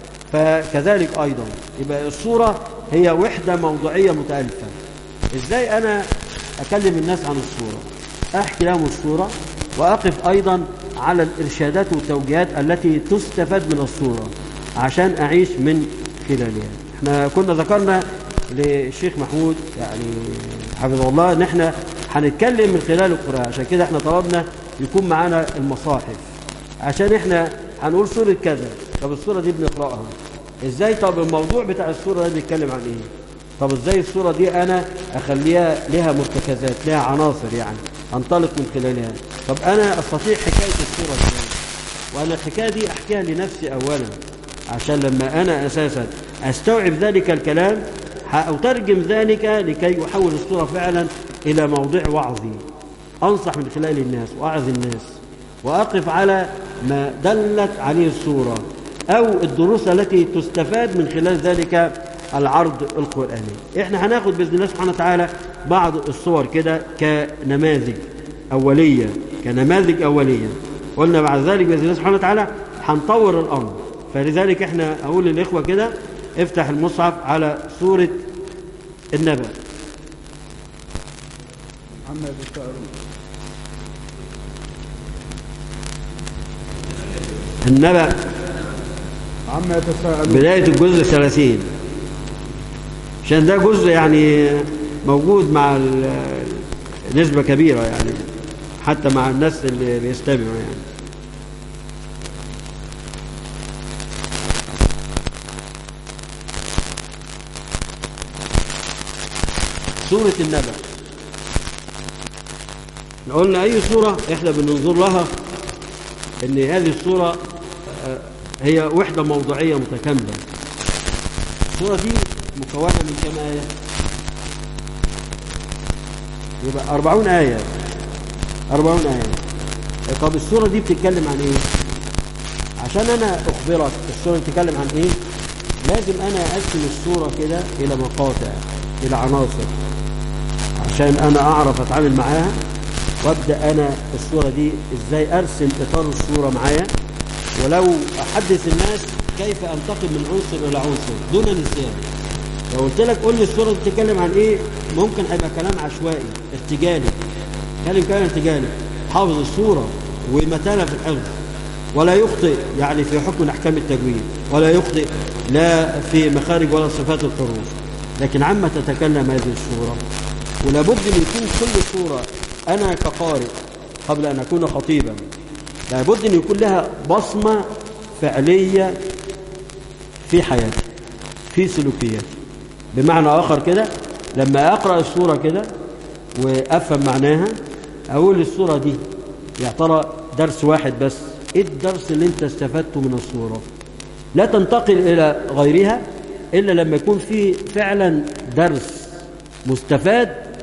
فكذلك أيضا يبقى الصورة هي وحدة موضوعية متألفة إزاي أنا أكلم الناس عن الصورة أحكي لهم الصورة وأقف أيضا على الإرشادات والتوجيهات التي تستفاد من الصورة عشان أعيش من خلالها احنا كنا ذكرنا للشيخ محمود يعني حفظه الله ان احنا هنتكلم من خلال القرآن عشان كده احنا طلبنا يكون معانا المصاحف عشان احنا هنقول سورة كذا طب السورة دي بنقرأها ازاي طب الموضوع بتاع السورة دي بيتكلم عن ايه طب ازاي السورة دي انا اخليها لها مرتكزات لها عناصر يعني انطلق من خلالها طب انا استطيع حكاية السورة ازاي وانا الحكاية دي احكيها لنفسي اولا عشان لما انا اساسا استوعب ذلك الكلام أترجم ذلك لكي أحول الصورة فعلا إلى موضوع وعظي أنصح من خلال الناس وأعظ الناس وأقف على ما دلت عليه الصورة أو الدروس التي تستفاد من خلال ذلك العرض القرآني إحنا هناخد بإذن الله سبحانه وتعالى بعض الصور كده كنماذج أولية كنماذج أولية قلنا بعد ذلك بإذن الله سبحانه وتعالى هنطور الأمر فلذلك إحنا أقول للإخوة كده افتح المصحف على سورة النبأ عما يتساءلون النبأ عما يتساءلون بداية الجزء 30 عشان ده جزء يعني موجود مع ال- نسبة كبيرة يعني حتى مع الناس اللي بيستمعوا يعني سورة النبأ إحنا قلنا أي سورة إحنا بننظر لها إن هذه السورة آه، هي وحدة موضوعية متكاملة السورة دي مكونة من كم آية؟ يبقى أربعون آية أربعون آية طب السورة دي بتتكلم عن إيه؟ عشان أنا أخبرك السورة بتتكلم عن إيه؟ لازم أنا أقسم السورة كده إلى مقاطع إلى عناصر عشان أنا أعرف أتعامل معاها وأبدأ أنا الصورة دي إزاي أرسم إطار الصورة معايا ولو أحدث الناس كيف أنتقل من عنصر إلى عنصر دون نسيان لو قلت لك قول لي الصورة بتتكلم عن إيه ممكن هيبقى كلام عشوائي ارتجالي كلام كلام ارتجالي حافظ الصورة ومتانة في الحفظ ولا يخطئ يعني في حكم أحكام التجويد ولا يخطئ لا في مخارج ولا صفات الحروف لكن عما تتكلم هذه الصورة ولابد من يكون كل صورة أنا كقارئ قبل أن أكون خطيبا لابد أن يكون لها بصمة فعلية في حياتي في سلوكياتي بمعنى آخر كده لما أقرأ الصورة كده وأفهم معناها أقول الصورة دي يا ترى درس واحد بس إيه الدرس اللي أنت استفدته من الصورة لا تنتقل إلى غيرها إلا لما يكون في فعلا درس مستفاد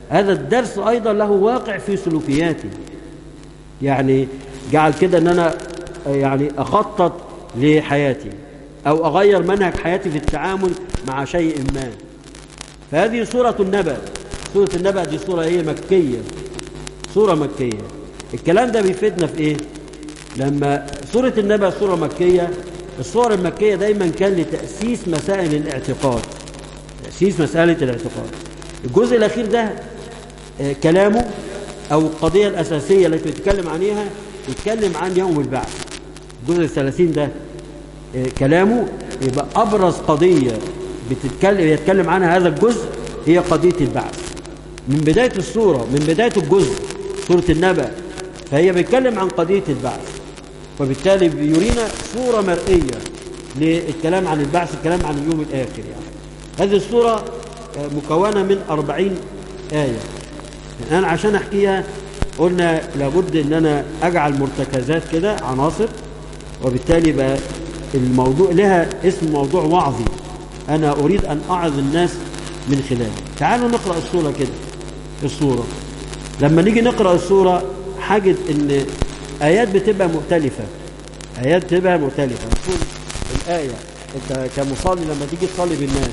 هذا الدرس أيضا له واقع في سلوكياتي يعني جعل كده أن أنا يعني أخطط لحياتي أو أغير منهج حياتي في التعامل مع شيء ما فهذه سورة النبأ سورة النبأ دي سورة إيه مكية سورة مكية الكلام ده بيفيدنا في إيه لما سورة النبأ سورة مكية الصور المكية دايما كان لتأسيس مسائل الاعتقاد تأسيس مسألة الاعتقاد الجزء الأخير ده آه، كلامه أو القضية الأساسية التي بيتكلم عنها يتكلم عن يوم البعث الجزء الثلاثين ده آه، كلامه يبقى أبرز قضية بتتكلم يتكلم عنها هذا الجزء هي قضية البعث من بداية السورة من بداية الجزء سورة النبأ فهي بيتكلم عن قضية البعث وبالتالي بيرينا صورة مرئية للكلام عن البعث الكلام عن اليوم الآخر يعني هذه الصورة آه، مكونة من أربعين آية الآن عشان أحكيها قلنا لابد أن أنا أجعل مرتكزات كده عناصر وبالتالي بقى الموضوع لها اسم موضوع وعظي أنا أريد أن أعظ الناس من خلاله تعالوا نقرأ الصورة كده الصورة لما نيجي نقرأ الصورة حاجة أن آيات بتبقى مختلفة آيات بتبقى مختلفة تكون الآية أنت كمصلي لما تيجي تصلي بالناس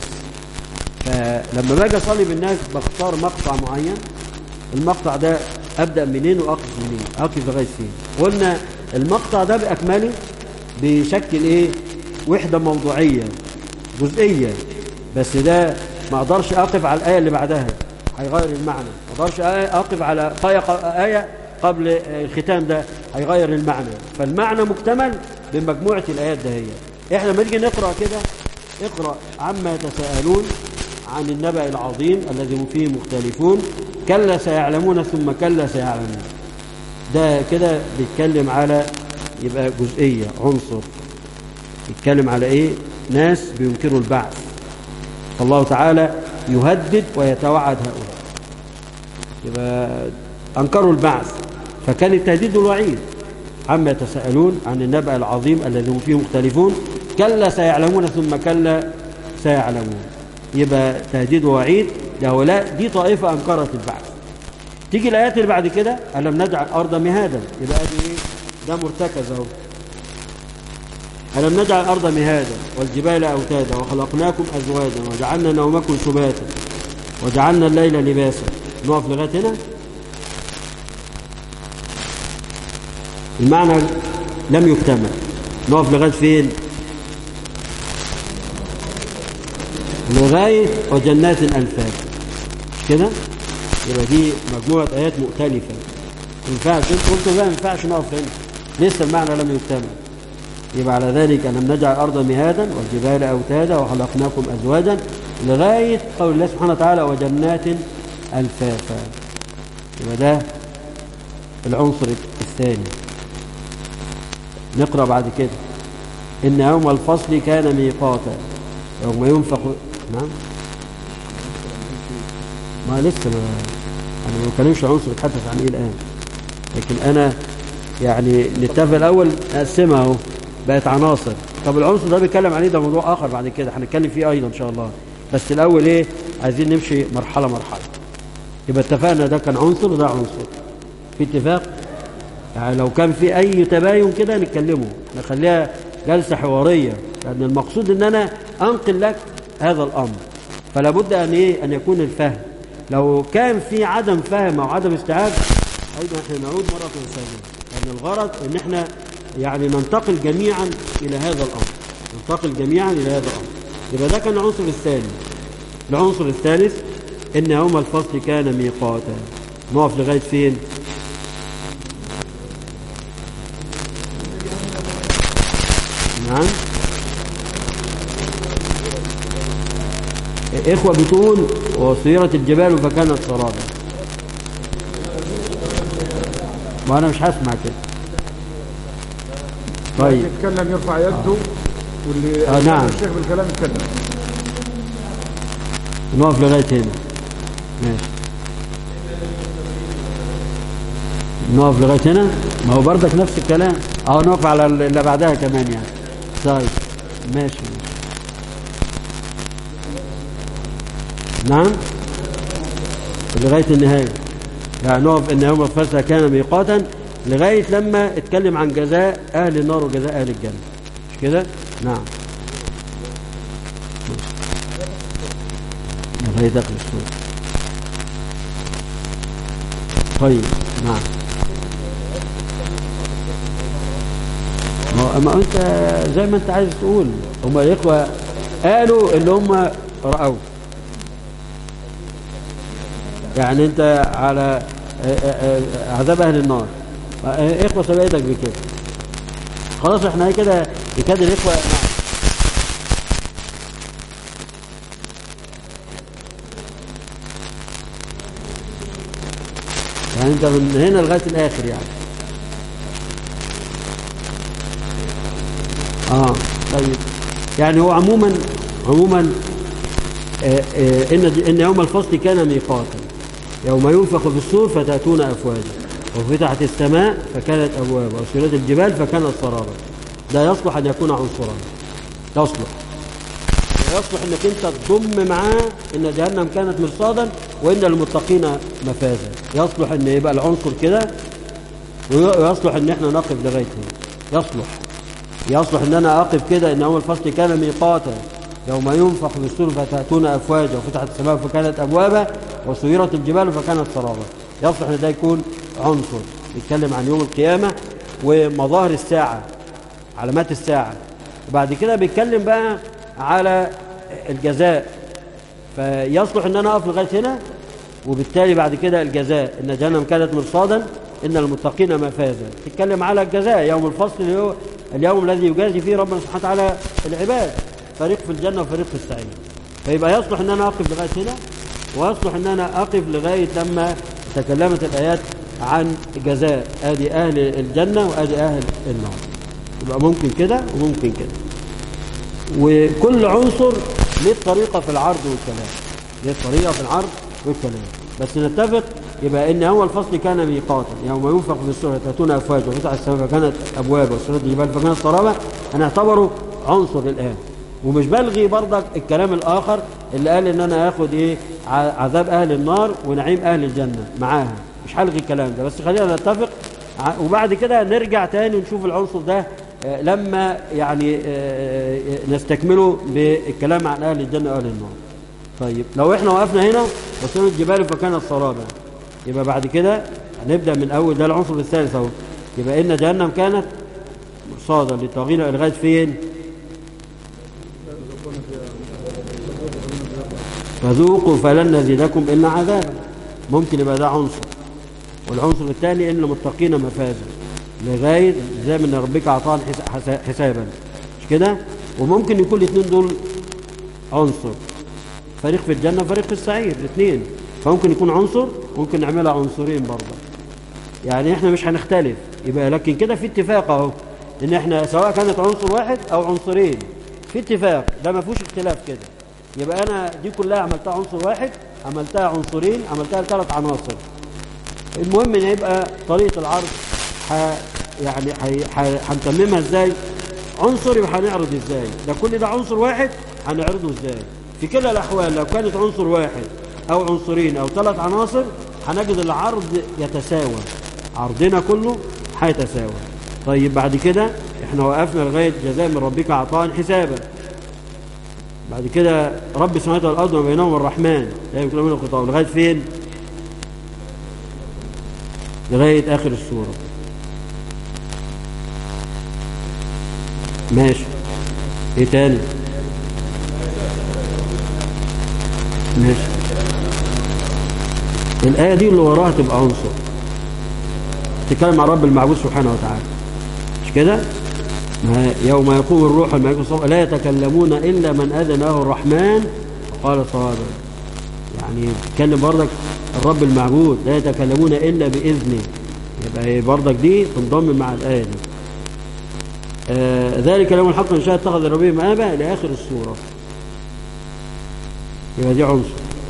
فلما باجي أصلي بالناس بختار مقطع معين المقطع ده أبدأ منين وأقف منين أقف لغاية فين قلنا المقطع ده بأكمله بيشكل إيه وحدة موضوعية جزئية بس ده ما أقدرش أقف على الآية اللي بعدها هيغير المعنى ما أقدرش أقف على آية قبل الختام ده هيغير المعنى فالمعنى مكتمل بمجموعة الآيات ده هي احنا لما نيجي نقرأ كده اقرأ عما يتساءلون عن النبأ العظيم الذي هم فيه مختلفون كلا سيعلمون ثم كلا سيعلمون ده كده بيتكلم على يبقى جزئية عنصر يتكلم على ايه ناس بينكروا البعث فالله تعالى يهدد ويتوعد هؤلاء يبقى أنكروا البعث فكان التهديد والوعيد عما يتساءلون عن النبأ العظيم الذي هم فيه مختلفون كلا سيعلمون ثم كلا سيعلمون يبقى تهديد ووعيد لهؤلاء دي طائفة أنكرت البعث تيجي الآيات اللي بعد كده ألم نجعل الأرض مهادا يبقى دي إيه ده مرتكز أهو ألم نجعل الأرض مهادا والجبال أوتادا وخلقناكم أزواجا وجعلنا نومكم سباتا وجعلنا الليل لباسا نقف لغاية هنا المعنى لم يكتمل نقف لغاية فين لغاية وجنات ألفاف مش كده يبقى دي مجموعة آيات مختلفة ما ينفعش قلت بقى ما ينفعش نقف هنا لسه المعنى لم يكتمل يبقى على ذلك ألم نجعل الأرض مهادا والجبال أوتادا وخلقناكم أزواجا لغاية قول الله سبحانه وتعالى وجنات ألفافا يبقى ده العنصر الثاني نقرأ بعد كده إن يوم الفصل كان ميقاتا يوم ينفق نعم ما لسه ما أنا ما بتكلمش عنصر اتحدث عن إيه الآن لكن أنا يعني نتفق الأول نقسمها أهو بقت عناصر طب العنصر ده بيتكلم عليه ده موضوع آخر بعد كده هنتكلم فيه أيضا إن شاء الله بس الأول إيه عايزين نمشي مرحلة مرحلة يبقى اتفقنا ده كان عنصر وده عنصر في اتفاق يعني لو كان في أي تباين كده نتكلمه نخليها جلسة حوارية لأن المقصود أن أنا أنقل لك هذا الأمر فلا بد أن, إيه؟ أن يكون الفهم لو كان في عدم فهم أو عدم استيعاب أيضا احنا نعود مرة ثانية لأن الغرض أن احنا يعني ننتقل جميعا إلى هذا الأمر ننتقل جميعا إلى هذا الأمر يبقى ده كان العنصر الثاني العنصر الثالث إن يوم الفصل كان ميقاتا نقف لغاية فين نعم إخوة بتقول وصيرت الجبال فكانت سرابا ما أنا مش هسمع كده طيب يتكلم يرفع يده واللي آه، نعم. الشيخ بالكلام يتكلم نقف لغاية هنا ماشي نقف لغاية هنا ما هو بردك نفس الكلام أو نقف على اللي بعدها كمان يعني طيب ماشي ماشي نعم لغاية النهاية يعني نقف ان يوم الفصل كان ميقاتا لغاية لما اتكلم عن جزاء اهل النار وجزاء اهل الجنة مش كده نعم لغاية اخر السورة طيب نعم ما ما انت زي ما انت عايز تقول هم الاخوه قالوا اللي هم راوا يعني انت على اه، اه، اه، عذاب اهل النار اه، اخوه سبقتك بكده خلاص احنا كده يكاد الاخوه نعم. يعني انت من هنا لغايه الاخر يعني اه طيب يعني هو عموما عموما آه آه ان ان يوم الفصل كان ميقاتا يوم ينفخ في الصور فتاتون افواجا وفتحت السماء فكانت ابوابا وسيرت الجبال فكانت سرابا ده يصلح ان يكون عنصرا يصلح يصلح انك انت تضم معاه ان جهنم كانت مرصادا وان للمتقين مفازا يصلح ان يبقى العنصر كده ويصلح ان احنا نقف لغايه هنا يصلح يصلح ان انا اقف كده ان اول فصل كان ميقاتا يوم ينفخ في الصور فتاتون افواجا وفتحت السماء فكانت ابوابا وسيرت الجبال فكانت سرابا يصلح ان ده يكون عنصر يتكلم عن يوم القيامه ومظاهر الساعه علامات الساعه وبعد كده بيتكلم بقى على الجزاء فيصلح ان انا اقف لغايه هنا وبالتالي بعد كده الجزاء ان جهنم كانت مرصادا ان المتقين مفازا تتكلم على الجزاء يوم الفصل اللي هو اليوم الذي يجازي فيه ربنا سبحانه وتعالى العباد فريق في الجنه وفريق في السعير فيبقى يصلح ان انا اقف لغايه هنا ويصلح ان انا اقف لغايه لما تكلمت الايات عن جزاء ادي اهل الجنه وادي اهل النار يبقى ممكن كده وممكن كده وكل عنصر ليه طريقة في العرض والكلام ليه طريقة في العرض والكلام بس نتفق يبقى ان اول فصل كان ميقاتا يوم ينفخ في السورة تأتون افواج وفتح السماء فكانت ابواب وسورة الجبال فكانت سرابا هنعتبره عنصر الان ومش بلغي برضك الكلام الاخر اللي قال ان انا اخد ايه عذاب اهل النار ونعيم اهل الجنة معاها مش هلغي الكلام ده بس خلينا نتفق وبعد كده نرجع تاني ونشوف العنصر ده لما يعني نستكمله بالكلام عن أهل الجنة وأهل النار طيب لو احنا وقفنا هنا وصلنا الجبال فكانت سرابا يبقى بعد كده هنبدأ من أول ده العنصر الثالث اهو يبقى إن جهنم كانت مرصادا للطاغين لغاية فين فذوقوا فلن نزيدكم إلا عذابا ممكن يبقى ده عنصر والعنصر الثاني إن المتقين مفازا لغاية زي من ربك عطاء حسابا مش كده وممكن يكون الاثنين دول عنصر فريق في الجنة وفريق في السعير الاثنين فممكن يكون عنصر ممكن نعملها عنصرين برضه يعني احنا مش هنختلف يبقى لكن كده في اتفاق اهو ان احنا سواء كانت عنصر واحد او عنصرين في اتفاق ده ما فيهوش اختلاف كده يبقى انا دي كلها عملتها عنصر واحد عملتها عنصرين عملتها ثلاث عناصر المهم ان يبقى طريقه العرض ح... يعني هنتممها ازاي عنصر يبقى هنعرض ازاي ده كل ده عنصر واحد هنعرضه ازاي في كلا الاحوال لو كانت عنصر واحد او عنصرين او ثلاث عناصر هنجد العرض يتساوى عرضنا كله هيتساوى طيب بعد كده احنا وقفنا لغايه جزاء من ربك عطاء حسابا بعد كده رب السماوات والارض وما بينهم الرحمن لا يمكن منه خطاب لغايه فين لغايه اخر السوره ماشي ايه تاني ماشي الآية دي اللي وراها تبقى عنصر تتكلم عن رب المعبود سبحانه وتعالى مش كده ما يوم يقوم الروح الملائكة لا يتكلمون إلا من أذن له الرحمن وقال صوابا يعني تتكلم برضك الرب المعبود لا يتكلمون إلا بإذنه يبقى برضك دي تنضم مع الآية دي آه ذلك اليوم الحق إن شاء اتخذ ربي مآبا إلى آخر السورة يبقى دي عنصر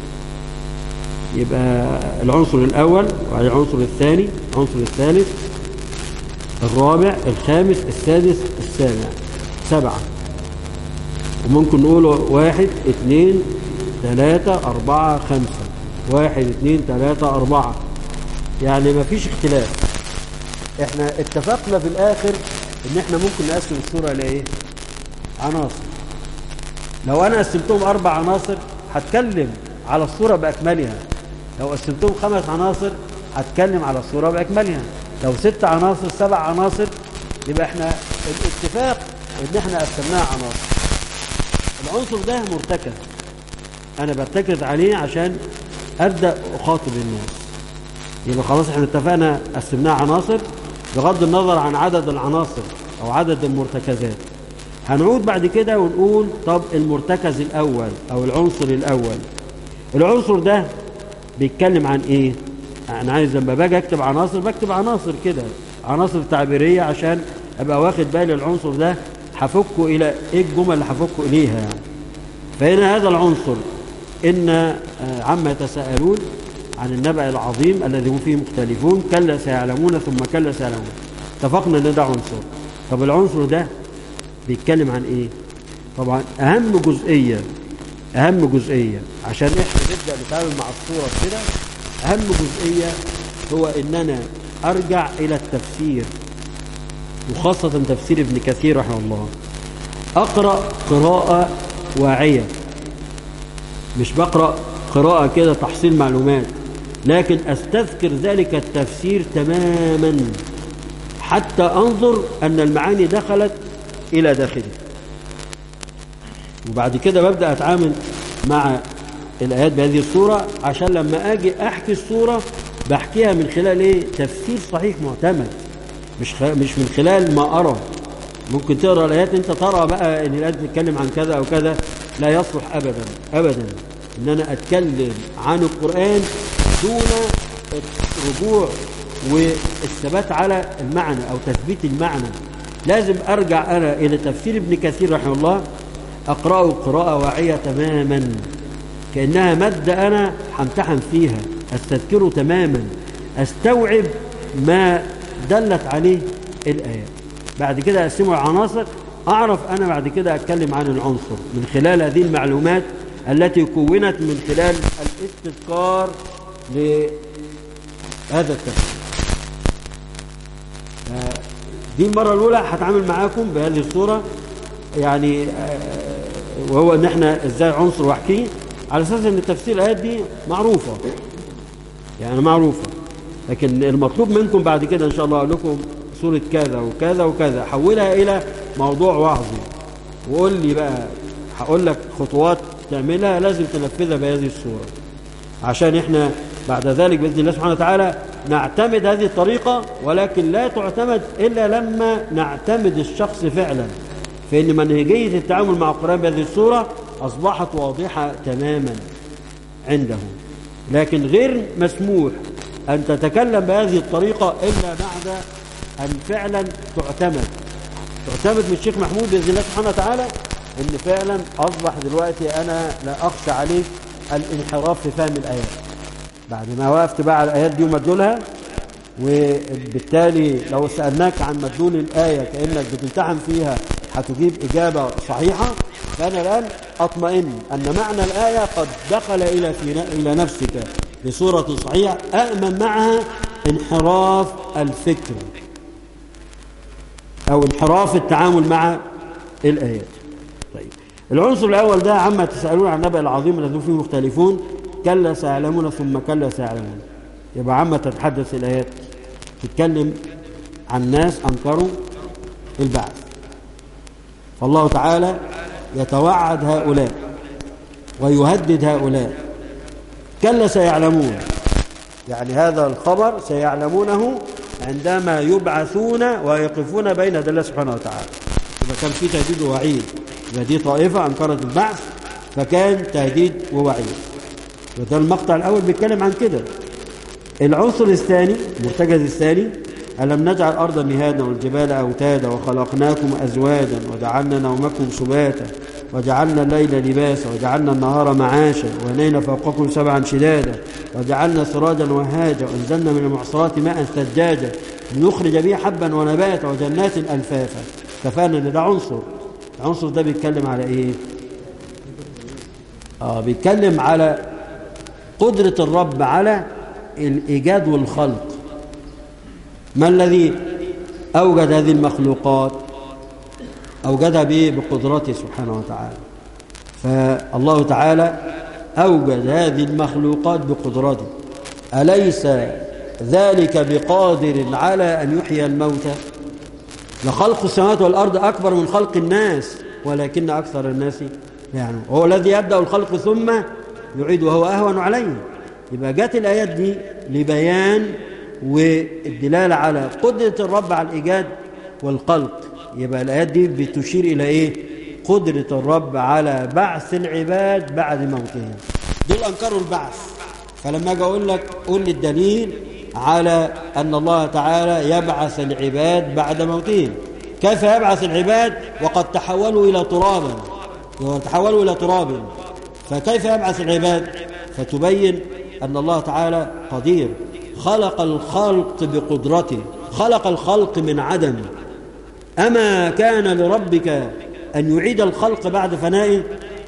يبقى العنصر الأول وبعدين العنصر الثاني العنصر الثالث الرابع الخامس السادس السابع سبعة وممكن نقول واحد اثنين ثلاثة أربعة خمسة واحد اثنين ثلاثة أربعة يعني ما فيش اختلاف احنا اتفقنا في الآخر ان احنا ممكن نقسم الصورة لإيه عناصر لو أنا قسمتهم أربع عناصر هتكلم على الصورة بأكملها لو قسمتهم خمس عناصر هتكلم على الصورة بأكملها لو ست عناصر سبع عناصر يبقى احنا الاتفاق ان احنا قسمناها عناصر العنصر ده مرتكز انا برتكز عليه عشان ابدا اخاطب الناس يبقى خلاص احنا اتفقنا قسمناها عناصر بغض النظر عن عدد العناصر او عدد المرتكزات هنعود بعد كده ونقول طب المرتكز الاول او العنصر الاول العنصر ده بيتكلم عن ايه انا عايز لما باجي اكتب عناصر بكتب عناصر كده عناصر تعبيريه عشان ابقى واخد بالي العنصر ده هفكه الى ايه الجمل اللي هفكه اليها يعني فهنا هذا العنصر ان آه، عما يتساءلون عن النبأ العظيم الذي هم فيه مختلفون كلا سيعلمون ثم كلا سيعلمون اتفقنا ان ده عنصر طب العنصر ده بيتكلم عن ايه طبعا اهم جزئيه اهم جزئيه عشان احنا نبدا نتعامل مع الصوره كده اهم جزئيه هو ان انا ارجع الى التفسير وخاصه تفسير ابن كثير رحمه الله اقرا قراءه واعيه مش بقرا قراءه كده تحصيل معلومات لكن استذكر ذلك التفسير تماما حتى انظر ان المعاني دخلت الى داخلي وبعد كده ببدا اتعامل مع الايات بهذه الصوره عشان لما اجي احكي الصوره بحكيها من خلال ايه تفسير صحيح معتمد مش خ... مش من خلال ما ارى ممكن تقرا الايات انت ترى بقى ان الايات بتتكلم عن كذا او كذا لا يصلح ابدا ابدا ان انا اتكلم عن القران دون الرجوع والثبات على المعنى او تثبيت المعنى لازم ارجع انا الى تفسير ابن كثير رحمه الله اقراه قراءه واعيه تماما كانها ماده انا همتحن فيها استذكره تماما استوعب ما دلت عليه الايات بعد كده اقسمه العناصر اعرف انا بعد كده اتكلم عن العنصر من خلال هذه المعلومات التي كونت من خلال الاستذكار لهذا التفسير دي المرة الأولى هتعامل معاكم بهذه الصورة يعني آه، وهو ان احنا ازاي عنصر واحكيه على اساس ان تفسير الايات دي معروفة يعني معروفة لكن المطلوب منكم بعد كده ان شاء الله اقول لكم سورة كذا وكذا وكذا حولها الى موضوع وعظي وقول لي بقى هقول لك خطوات تعملها لازم تنفذها بهذه الصورة عشان احنا بعد ذلك بإذن الله سبحانه وتعالى نعتمد هذه الطريقة ولكن لا تعتمد إلا لما نعتمد الشخص فعلا فإن منهجية التعامل مع القرآن بهذه الصورة أصبحت واضحة تماما عنده لكن غير مسموح أن تتكلم بهذه الطريقة إلا بعد أن فعلا تعتمد تعتمد من الشيخ محمود بإذن الله سبحانه وتعالى إن فعلا أصبح دلوقتي أنا لا أخشى عليك الانحراف في فهم الآيات بعد ما وقفت بقى على الآيات دي ومدلولها وبالتالي لو سألناك عن مدلول الآية كأنك بتمتحن فيها هتجيب إجابة صحيحة فأنا الآن أطمئن أن معنى الآية قد دخل إلى في إلى نفسك بصورة صحيحة أأمن معها انحراف الفكر أو انحراف التعامل مع الآيات طيب العنصر الأول ده عما تسألون عن النبأ العظيم الذي فيه مختلفون كلا سيعلمون ثم كلا سيعلمون يبقى عما تتحدث الآيات تتكلم عن ناس أنكروا البعث فالله تعالى يتوعد هؤلاء ويهدد هؤلاء كلا سيعلمون يعني هذا الخبر سيعلمونه عندما يبعثون ويقفون بين يدي الله سبحانه وتعالى إذا كان في تهديد ووعيد يبقى دي طائفة أنكرت البعث فكان تهديد ووعيد وده المقطع الأول بيتكلم عن كده العنصر الثاني المرتكز الثاني ألم نجعل الأرض مهادا والجبال أوتادا وخلقناكم أزواجا وجعلنا نومكم سباتا وجعلنا الليل لباسا وجعلنا النهار معاشا وبنينا فوقكم سبعا شدادا وجعلنا سراجا وهاجا وانزلنا من المعصرات ماء ثجاجا لنخرج به حبا ونباتا وجنات الفافا كفانا ان ده عنصر العنصر ده بيتكلم على ايه اه بيتكلم على قدرة الرب على الإيجاد والخلق ما الذي أوجد هذه المخلوقات أوجدها بإيه؟ بقدرته سبحانه وتعالى فالله تعالى أوجد هذه المخلوقات بقدرته أليس ذلك بقادر على أن يحيي الموتى لخلق السماوات والأرض أكبر من خلق الناس ولكن أكثر الناس يعني هو الذي يبدأ الخلق ثم يعيد وهو أهون عليه يبقى جت الآيات دي لبيان والدلالة على قدرة الرب على الإيجاد والخلق يبقى الآيات دي بتشير إلى إيه قدرة الرب على بعث العباد بعد موتهم دول أنكروا البعث فلما أجي أقول لك قول لي الدليل على أن الله تعالى يبعث العباد بعد موتهم كيف يبعث العباد وقد تحولوا إلى ترابا تحولوا إلى تراب فكيف يبعث العباد فتبين أن الله تعالى قدير خلق الخلق بقدرته خلق الخلق من عدم أما كان لربك أن يعيد الخلق بعد فنائه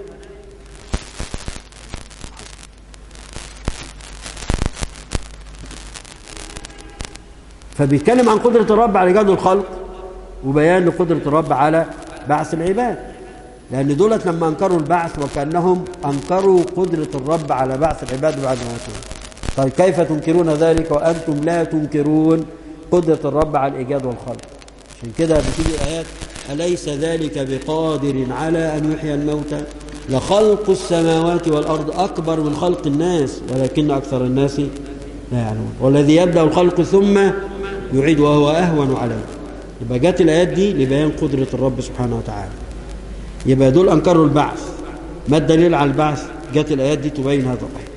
فبيتكلم عن قدرة الرب على إيجاد الخلق وبيان لقدرة الرب على بعث العباد لأن دولت لما أنكروا البعث وكأنهم أنكروا قدرة الرب على بعث العباد بعد موتهم طيب كيف تنكرون ذلك وأنتم لا تنكرون قدرة الرب على الإيجاد والخلق عشان كده بتيجي الآيات أليس ذلك بقادر على أن يحيي الموتى لخلق السماوات والأرض أكبر من خلق الناس ولكن أكثر الناس لا يعلمون والذي يبدأ الخلق ثم يعيد وهو أهون عليه يبقى جت الآيات دي لبيان قدرة الرب سبحانه وتعالى يبقى دول أنكروا البعث ما الدليل على البعث جت الآيات دي تبين هذا الأمر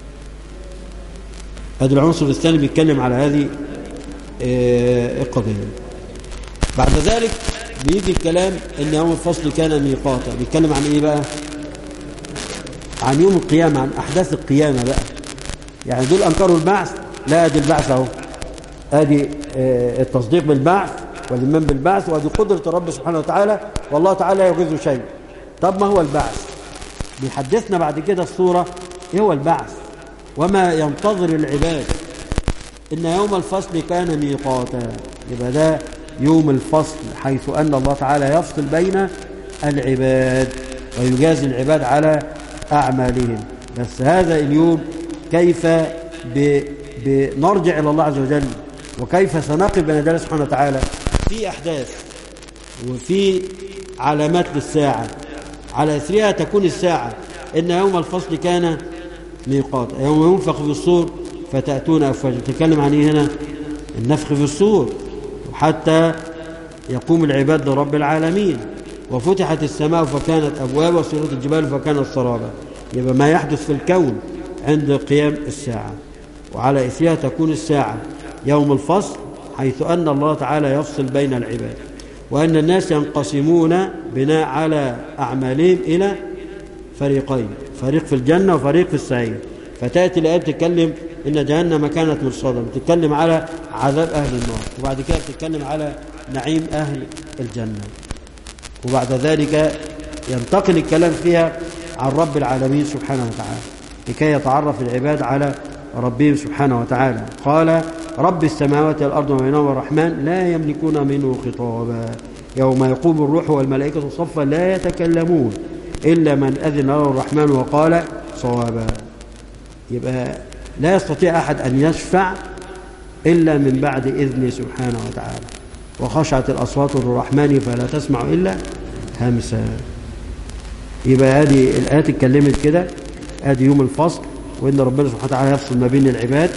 هذا العنصر الثاني بيتكلم على هذه القضية بعد ذلك بيجي الكلام ان يوم الفصل كان ميقاتا بيتكلم عن ايه بقى عن يوم القيامة عن احداث القيامة بقى يعني دول انكروا البعث لا ادي البعث اهو ادي التصديق بالبعث والايمان بالبعث وادي قدرة الرب سبحانه وتعالى والله تعالى يغيظ شيء طب ما هو البعث بيحدثنا بعد كده الصورة ايه هو البعث وما ينتظر العباد إن يوم الفصل كان ميقاتا يبقى ده يوم الفصل حيث أن الله تعالى يفصل بين العباد ويجازي العباد على أعمالهم بس هذا اليوم كيف بنرجع إلى الله عز وجل وكيف سنقف بين الله سبحانه وتعالى في أحداث وفي علامات للساعة على إثرها تكون الساعة إن يوم الفصل كان ميقات يوم ينفخ في الصور فتأتون أفواجا تتكلم عن إيه هنا النفخ في الصور حتى يقوم العباد لرب العالمين وفتحت السماء فكانت أبوابا وسيرت الجبال فكانت سرابا يبقى ما يحدث في الكون عند قيام الساعة وعلى إثرها تكون الساعة يوم الفصل حيث أن الله تعالى يفصل بين العباد وأن الناس ينقسمون بناء على أعمالهم إلى فريقين فريق في الجنة وفريق في السعير فتأتي الآية بتتكلم إن جهنم كانت مرصادا بتتكلم على عذاب أهل النار وبعد كده بتتكلم على نعيم أهل الجنة وبعد ذلك ينتقل الكلام فيها عن رب العالمين سبحانه وتعالى لكي يتعرف العباد على ربهم سبحانه وتعالى قال رب السماوات والأرض وبينهما الرحمن لا يملكون منه خطابا يوم يقوم الروح والملائكة صفا لا يتكلمون إلا من أذن له الرحمن وقال صوابا يبقى لا يستطيع أحد أن يشفع إلا من بعد إذنه سبحانه وتعالى وخشعت الأصوات للرحمن فلا تسمع إلا همسا يبقى هذه الآيات اتكلمت كده ادي يوم الفصل وإن ربنا سبحانه وتعالى يفصل ما بين العباد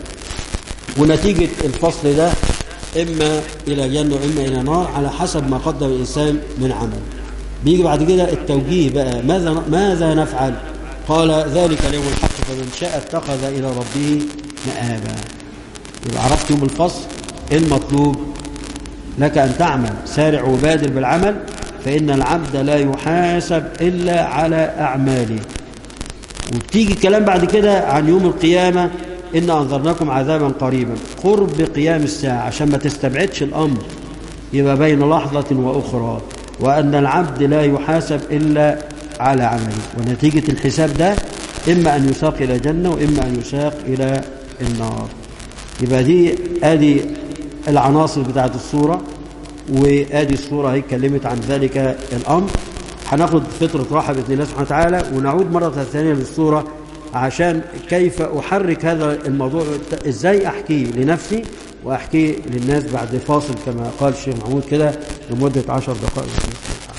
ونتيجة الفصل ده إما إلى جنة وإما إلى نار على حسب ما قدم الإنسان من عمل بيجي بعد كده التوجيه بقى ماذا ماذا نفعل قال ذلك اليوم الحق فمن شاء اتخذ إلى ربه مآبا يبقى عرفت يوم الفصل المطلوب لك أن تعمل سارع وبادر بالعمل فإن العبد لا يحاسب إلا على أعماله وبتيجي الكلام بعد كده عن يوم القيامة إن أنظرناكم عذابا قريبا قرب قيام الساعة عشان ما تستبعدش الأمر يبقى بين لحظة وأخرى وأن العبد لا يحاسب إلا على عمله ونتيجة الحساب ده إما أن يساق إلى جنة وإما أن يساق إلى النار يبقى دي آدي العناصر بتاعت الصورة وآدي الصورة هي اتكلمت عن ذلك الأمر هناخد فترة راحة بإذن الله سبحانه وتعالى ونعود مرة ثانية للصورة عشان كيف أحرك هذا الموضوع إزاي أحكيه لنفسي وأحكيه للناس بعد فاصل كما قال الشيخ محمود كده لمدة عشر دقائق